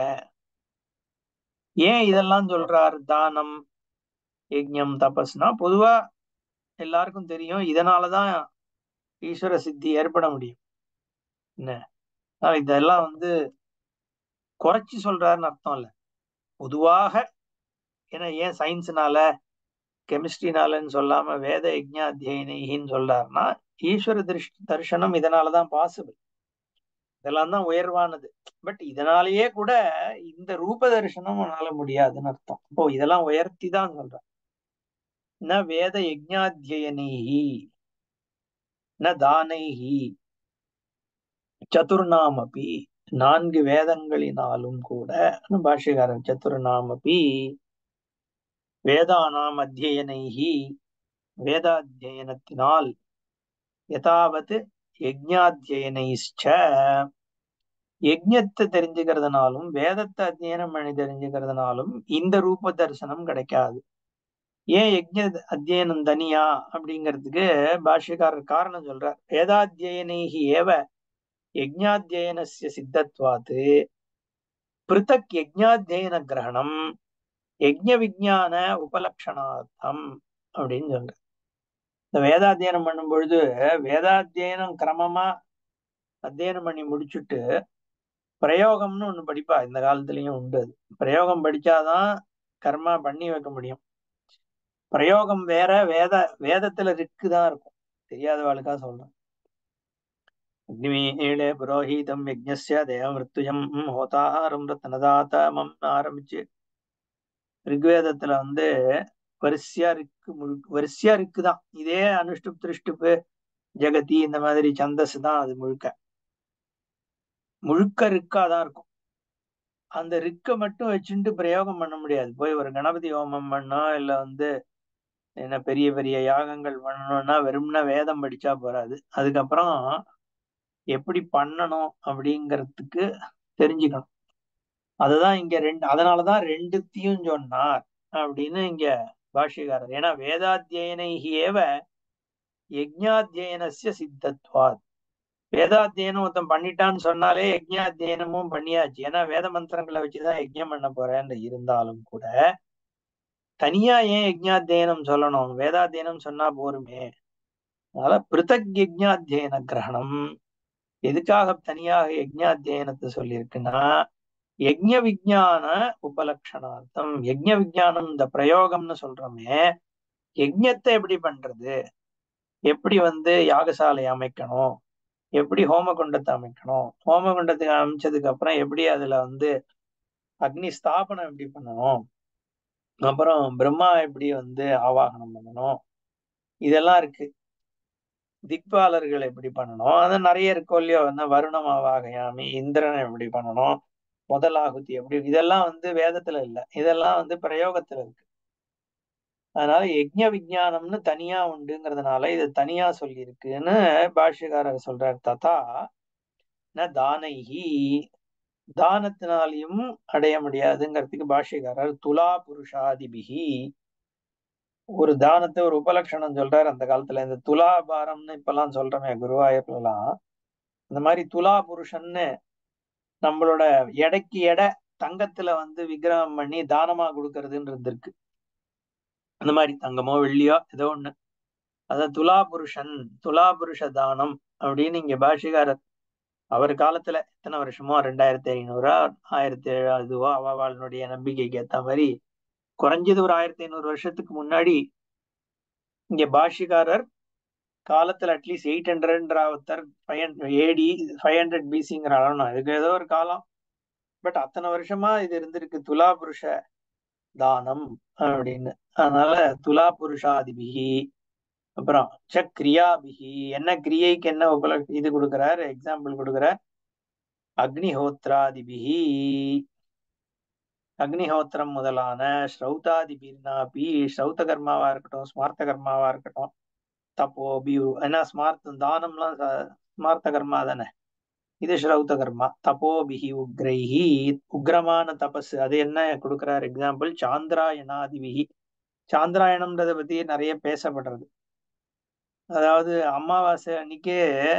ஏன் இதெல்லாம் சொல்றார் தானம் யஜ்ஞம் தபஸ்னா பொதுவா எல்லாருக்கும் தெரியும் இதனாலதான் ஈஸ்வர சித்தி ஏற்பட முடியும் என்ன இதெல்லாம் வந்து குறைச்சி சொல்றாருன்னு அர்த்தம் இல்ல பொதுவாக ஏன்னா ஏன் சயின்ஸ்னால கெமிஸ்ட்ரினாலன்னு சொல்லாம வேத யஜ்ஞா அத்தியனின்னு சொல்றாருன்னா ஈஸ்வர திருஷ் தரிசனம் இதனாலதான் பாசிபிள் இதெல்லாம் தான் உயர்வானது பட் இதனாலேயே கூட இந்த ரூப தரிசனம் உன்னால முடியாதுன்னு அர்த்தம் இப்போ இதெல்லாம் உயர்த்தி தான் சொல்றேன் ந வேத யஜ்ஞாத்தியனைஹி ந தானைஹி சதுர்நாமபி நான்கு வேதங்களினாலும் கூட பாஷ்யகாரன் சதுர்நாமபி வேதானாம் அத்தியனைஹி வேதாத்தியனத்தினால் யதாவது யஜ்ஞாத்தியனைச்ச யஜ்ஞத்தை தெரிஞ்சுக்கிறதுனாலும் வேதத்தை அத்தியனம் பண்ணி தெரிஞ்சுக்கிறதுனாலும் இந்த ரூப தரிசனம் கிடைக்காது ஏன் யஜ்ஞ அத்தியனம் தனியா அப்படிங்கிறதுக்கு பாஷ்யக்காரர் காரணம் சொல்றார் வேதாத்தியனைஹி ஏவ யஜ்ஞாத்தியனஸ்ய சித்தத்வாத்து பிருத்தக் யஜ்ஞாத்தியன கிரகணம் யஜ்ஞ விஜான உபலட்சணார்த்தம் அப்படின்னு சொல்ற இந்த வேதாத்தியனம் பண்ணும் பொழுது வேதாத்தியனம் கிரமமா அத்தியனம் பண்ணி முடிச்சுட்டு பிரயோகம்னு ஒண்ணு படிப்பா இந்த காலத்துலயும் உண்டு அது பிரயோகம் படிச்சாதான் கர்மா பண்ணி வைக்க முடியும் பிரயோகம் வேற வேத வேதத்துல ரிக்குதான் இருக்கும் தெரியாதவாளுக்கா சொல்றேன் அக்னிமீளே புரோஹீதம் யஜ்ஞஸ்ய தேவமிருத்துயம் ஹோதாரம் ரத்னதாத்தமம் ஆரம்பிச்சு ரிக்வேதத்துல வந்து வரிசையா இருக்கு முழு வரிசையா இருக்குதான் இதே அனுஷ்டுப் திருஷ்டுப்பு ஜெகதி இந்த மாதிரி சந்தஸ் தான் அது முழுக்க முழுக்க ரிக்காதான் இருக்கும் அந்த ரிக்கை மட்டும் வச்சுட்டு பிரயோகம் பண்ண முடியாது போய் ஒரு கணபதி ஹோமம் பண்ணோம் இல்ல வந்து என்ன பெரிய பெரிய யாகங்கள் பண்ணணும்னா வெறும்னா வேதம் படிச்சா போறாது அதுக்கப்புறம் எப்படி பண்ணணும் அப்படிங்கிறதுக்கு தெரிஞ்சுக்கணும் அதுதான் இங்க ரெண்டு அதனாலதான் ரெண்டுத்தையும் சொன்னார் அப்படின்னு இங்க பாஷ்யக்காரர் ஏன்னா வேதாத்தியனைஹி ஏவ யஜ்ஞாத்தியனஸ்ய சித்தத்வாத் வேதாத்தியனம் ஒருத்தன் பண்ணிட்டான்னு சொன்னாலே யஜ்ஞாத்தியனமும் பண்ணியாச்சு ஏன்னா வேத மந்திரங்களை வச்சுதான் யஜ்ஞம் பண்ண போறேன்னு இருந்தாலும் கூட தனியா ஏன் யஜ்ஞாத்தியனம் சொல்லணும் வேதாத்தியனம் சொன்னா போருமே அதனால பிருத்தக் யஜ்ஞாத்தியன கிரகணம் எதுக்காக தனியாக யஜ்ஞாத்தியனத்தை சொல்லியிருக்குன்னா யஜ்ஞ விஜான உபலட்சணார்த்தம் யஜ்ஞ விஜானம் இந்த பிரயோகம்னு சொல்றோமே யஜ்ஞத்தை எப்படி பண்றது எப்படி வந்து யாகசாலை அமைக்கணும் எப்படி ஹோமகுண்டத்தை அமைக்கணும் ஹோமகுண்டத்துக்கு அமைச்சதுக்கு அப்புறம் எப்படி அதுல வந்து அக்னி ஸ்தாபனம் எப்படி பண்ணணும் அப்புறம் பிரம்மா எப்படி வந்து ஆவாகனம் பண்ணணும் இதெல்லாம் இருக்கு திக்பாலர்கள் எப்படி பண்ணணும் அது நிறைய இருக்கோ இல்லையோ வந்து வருணம் ஆவாகையாமி இந்திரனை எப்படி பண்ணணும் முதல் ஆகுதி எப்படி இதெல்லாம் வந்து வேதத்துல இல்ல இதெல்லாம் வந்து பிரயோகத்துல இருக்கு அதனால யஜ்ஞ விஜானம்னு தனியா உண்டுங்கிறதுனால இது தனியா சொல்லியிருக்குன்னு பாஷ்யக்காரர் சொல்றார் ததா ந தானைஹி தானத்தினாலையும் அடைய முடியாதுங்கிறதுக்கு பாஷ்யக்காரர் துலா புருஷாதிபிகி ஒரு தானத்தை ஒரு உபலட்சணம் சொல்றாரு அந்த காலத்துல இந்த துலாபாரம்னு இப்பெல்லாம் சொல்றோமே குருவாயூர்லாம் இந்த மாதிரி துலா புருஷன்னு நம்மளோட எடைக்கு எடை தங்கத்துல வந்து விக்கிரகம் பண்ணி தானமா கொடுக்கறதுன்னு இருந்திருக்கு அந்த மாதிரி தங்கமோ வெள்ளியோ ஏதோ ஒண்ணு அத துலா புருஷன் துலா புருஷ தானம் அப்படின்னு இங்க பாஷிகாரர் அவர் காலத்துல எத்தனை வருஷமோ ரெண்டாயிரத்தி ஐநூறா ஆயிரத்தி ஏழு அதுவோ அவளுடைய நம்பிக்கைக்கு ஏத்த மாதிரி குறைஞ்சது ஒரு ஆயிரத்தி ஐநூறு வருஷத்துக்கு முன்னாடி இங்க பாஷிகாரர் காலத்துல அட்லீஸ்ட் எயிட் ஹண்ட்ரட்ன்ற ஒருத்தர் ஃபைவ் ஏடி ஃபைவ் ஹண்ட்ரட் பிசிங்கிற அளவு அதுக்கு ஏதோ ஒரு காலம் பட் அத்தனை வருஷமா இது இருந்திருக்கு துலா புருஷ தானம் அப்படின்னு அதனால துலா புருஷாதிபிகி அப்புறம் ச கிரியாபிகி என்ன கிரியைக்கு என்ன உபல இது கொடுக்கிறார் எக்ஸாம்பிள் கொடுக்கிறார் அக்னிஹோத்ராதிபிகி அக்னிஹோத்திரம் முதலான ஸ்ரௌதாதிபின்னாபி ஸ்ரௌத கர்மாவா இருக்கட்டும் ஸ்மார்த்த கர்மாவா இருக்கட்டும் தப்போ பியூ ஏன்னா ஸ்மார்த்த தானம்லாம் ஸ்மார்த்த கர்மா தானே இது ஸ்ரௌத கர்மா தபோபிஹி உக்ரைஹி உக்ரமான தபஸ் அது என்ன கொடுக்கிறார் எக்ஸாம்பிள் சாந்திராயணாதிபிகி சாந்திராயணம்ன்றத பத்தி நிறைய பேசப்படுறது அதாவது அமாவாசை அன்னைக்கே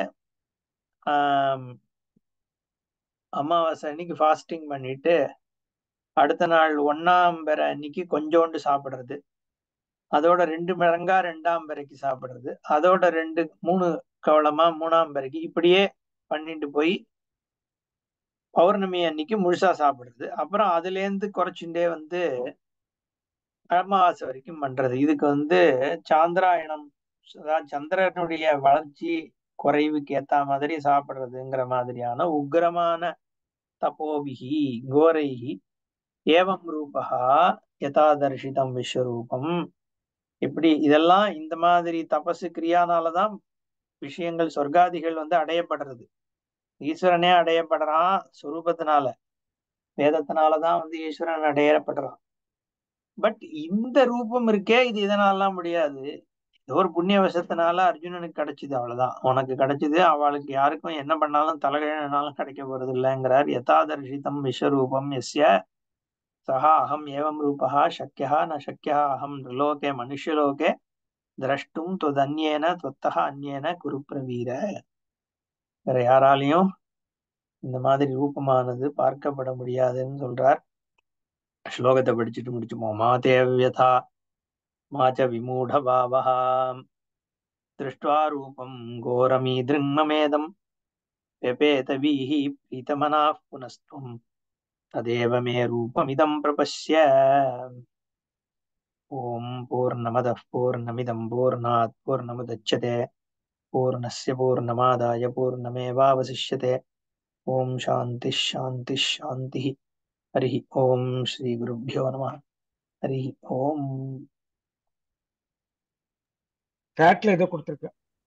ஆஹ் அமாவாசை அன்னைக்கு ஃபாஸ்டிங் பண்ணிட்டு அடுத்த நாள் ஒன்னாம் பெற அன்னைக்கு கொஞ்சோண்டு சாப்பிடுறது அதோட ரெண்டு மடங்கா ரெண்டாம் பெறைக்கு சாப்பிடுறது அதோட ரெண்டு மூணு கவளமா மூணாம் பெறைக்கு இப்படியே பண்ணிட்டு போய் பௌர்ணமி அன்னைக்கு முழுசா சாப்பிடுறது அப்புறம் அதுல இருந்து குறைச்சுட்டே வந்து அமாவாசை வரைக்கும் பண்றது இதுக்கு வந்து சாந்திராயணம் அதாவது சந்திரனுடைய வளர்ச்சி குறைவுக்கு ஏத்த மாதிரி சாப்பிடுறதுங்கிற மாதிரியான உக்ரமான தபோபிகி கோரைகி ஏவம் ரூபகா யதாதர்ஷிதம் விஸ்வரூபம் இப்படி இதெல்லாம் இந்த மாதிரி தபசு கிரியானாலதான் விஷயங்கள் சொர்க்காதிகள் வந்து அடையப்படுறது ஈஸ்வரனே அடையப்படுறான் சுரூபத்தினால வேதத்தினாலதான் வந்து ஈஸ்வரன் அடையப்படுறான் பட் இந்த ரூபம் இருக்கே இது இதனாலாம் முடியாது ஏதோ ஒரு புண்ணிய வசத்தினால அர்ஜுனனுக்கு கிடைச்சது அவ்வளவுதான் உனக்கு கிடைச்சது அவளுக்கு யாருக்கும் என்ன பண்ணாலும் தலைகழனாலும் கிடைக்க போறது இல்லைங்கிறார் யதாதர்ஷிதம் விஸ்வரூபம் எஸ்ய சஹா அகம் ஏவம் ரூபா சக்கியா ந சக்கியா அகம் லோகே மனுஷலோகே திரஷ்டும் தொதன்யேன தொத்தக அந்யேன குருப்பிரவீர வேற யாராலையும் இந்த மாதிரி ரூபமானது பார்க்கப்பட முடியாதுன்னு சொல்றார் ஸ்லோகத்தை படிச்சுட்டு முடிச்சுப்போம் மாதேவியதா மாச்ச விமூட பாவா திருஷ்டுவா ரூபம் கோரமீதிருங்மமேதம் व्यपेतवीः प्रीतमनाः पुनस्त्वम् तदेव मे रूपमिदं प्रपश्य ॐ पूर्णमदः पूर्णमिदं पूर्णात् पूर्णमुदच्यते पूर्णस्य पूर्णमादाय पूर्णमेवावशिष्यते ॐ शान्तिः शान्तिः शान्तिः हरिः ॐ श्रीगुरुभ्यो नमः हरिः ॐ சாட்ல ஏதோ கொடுத்துருக்கு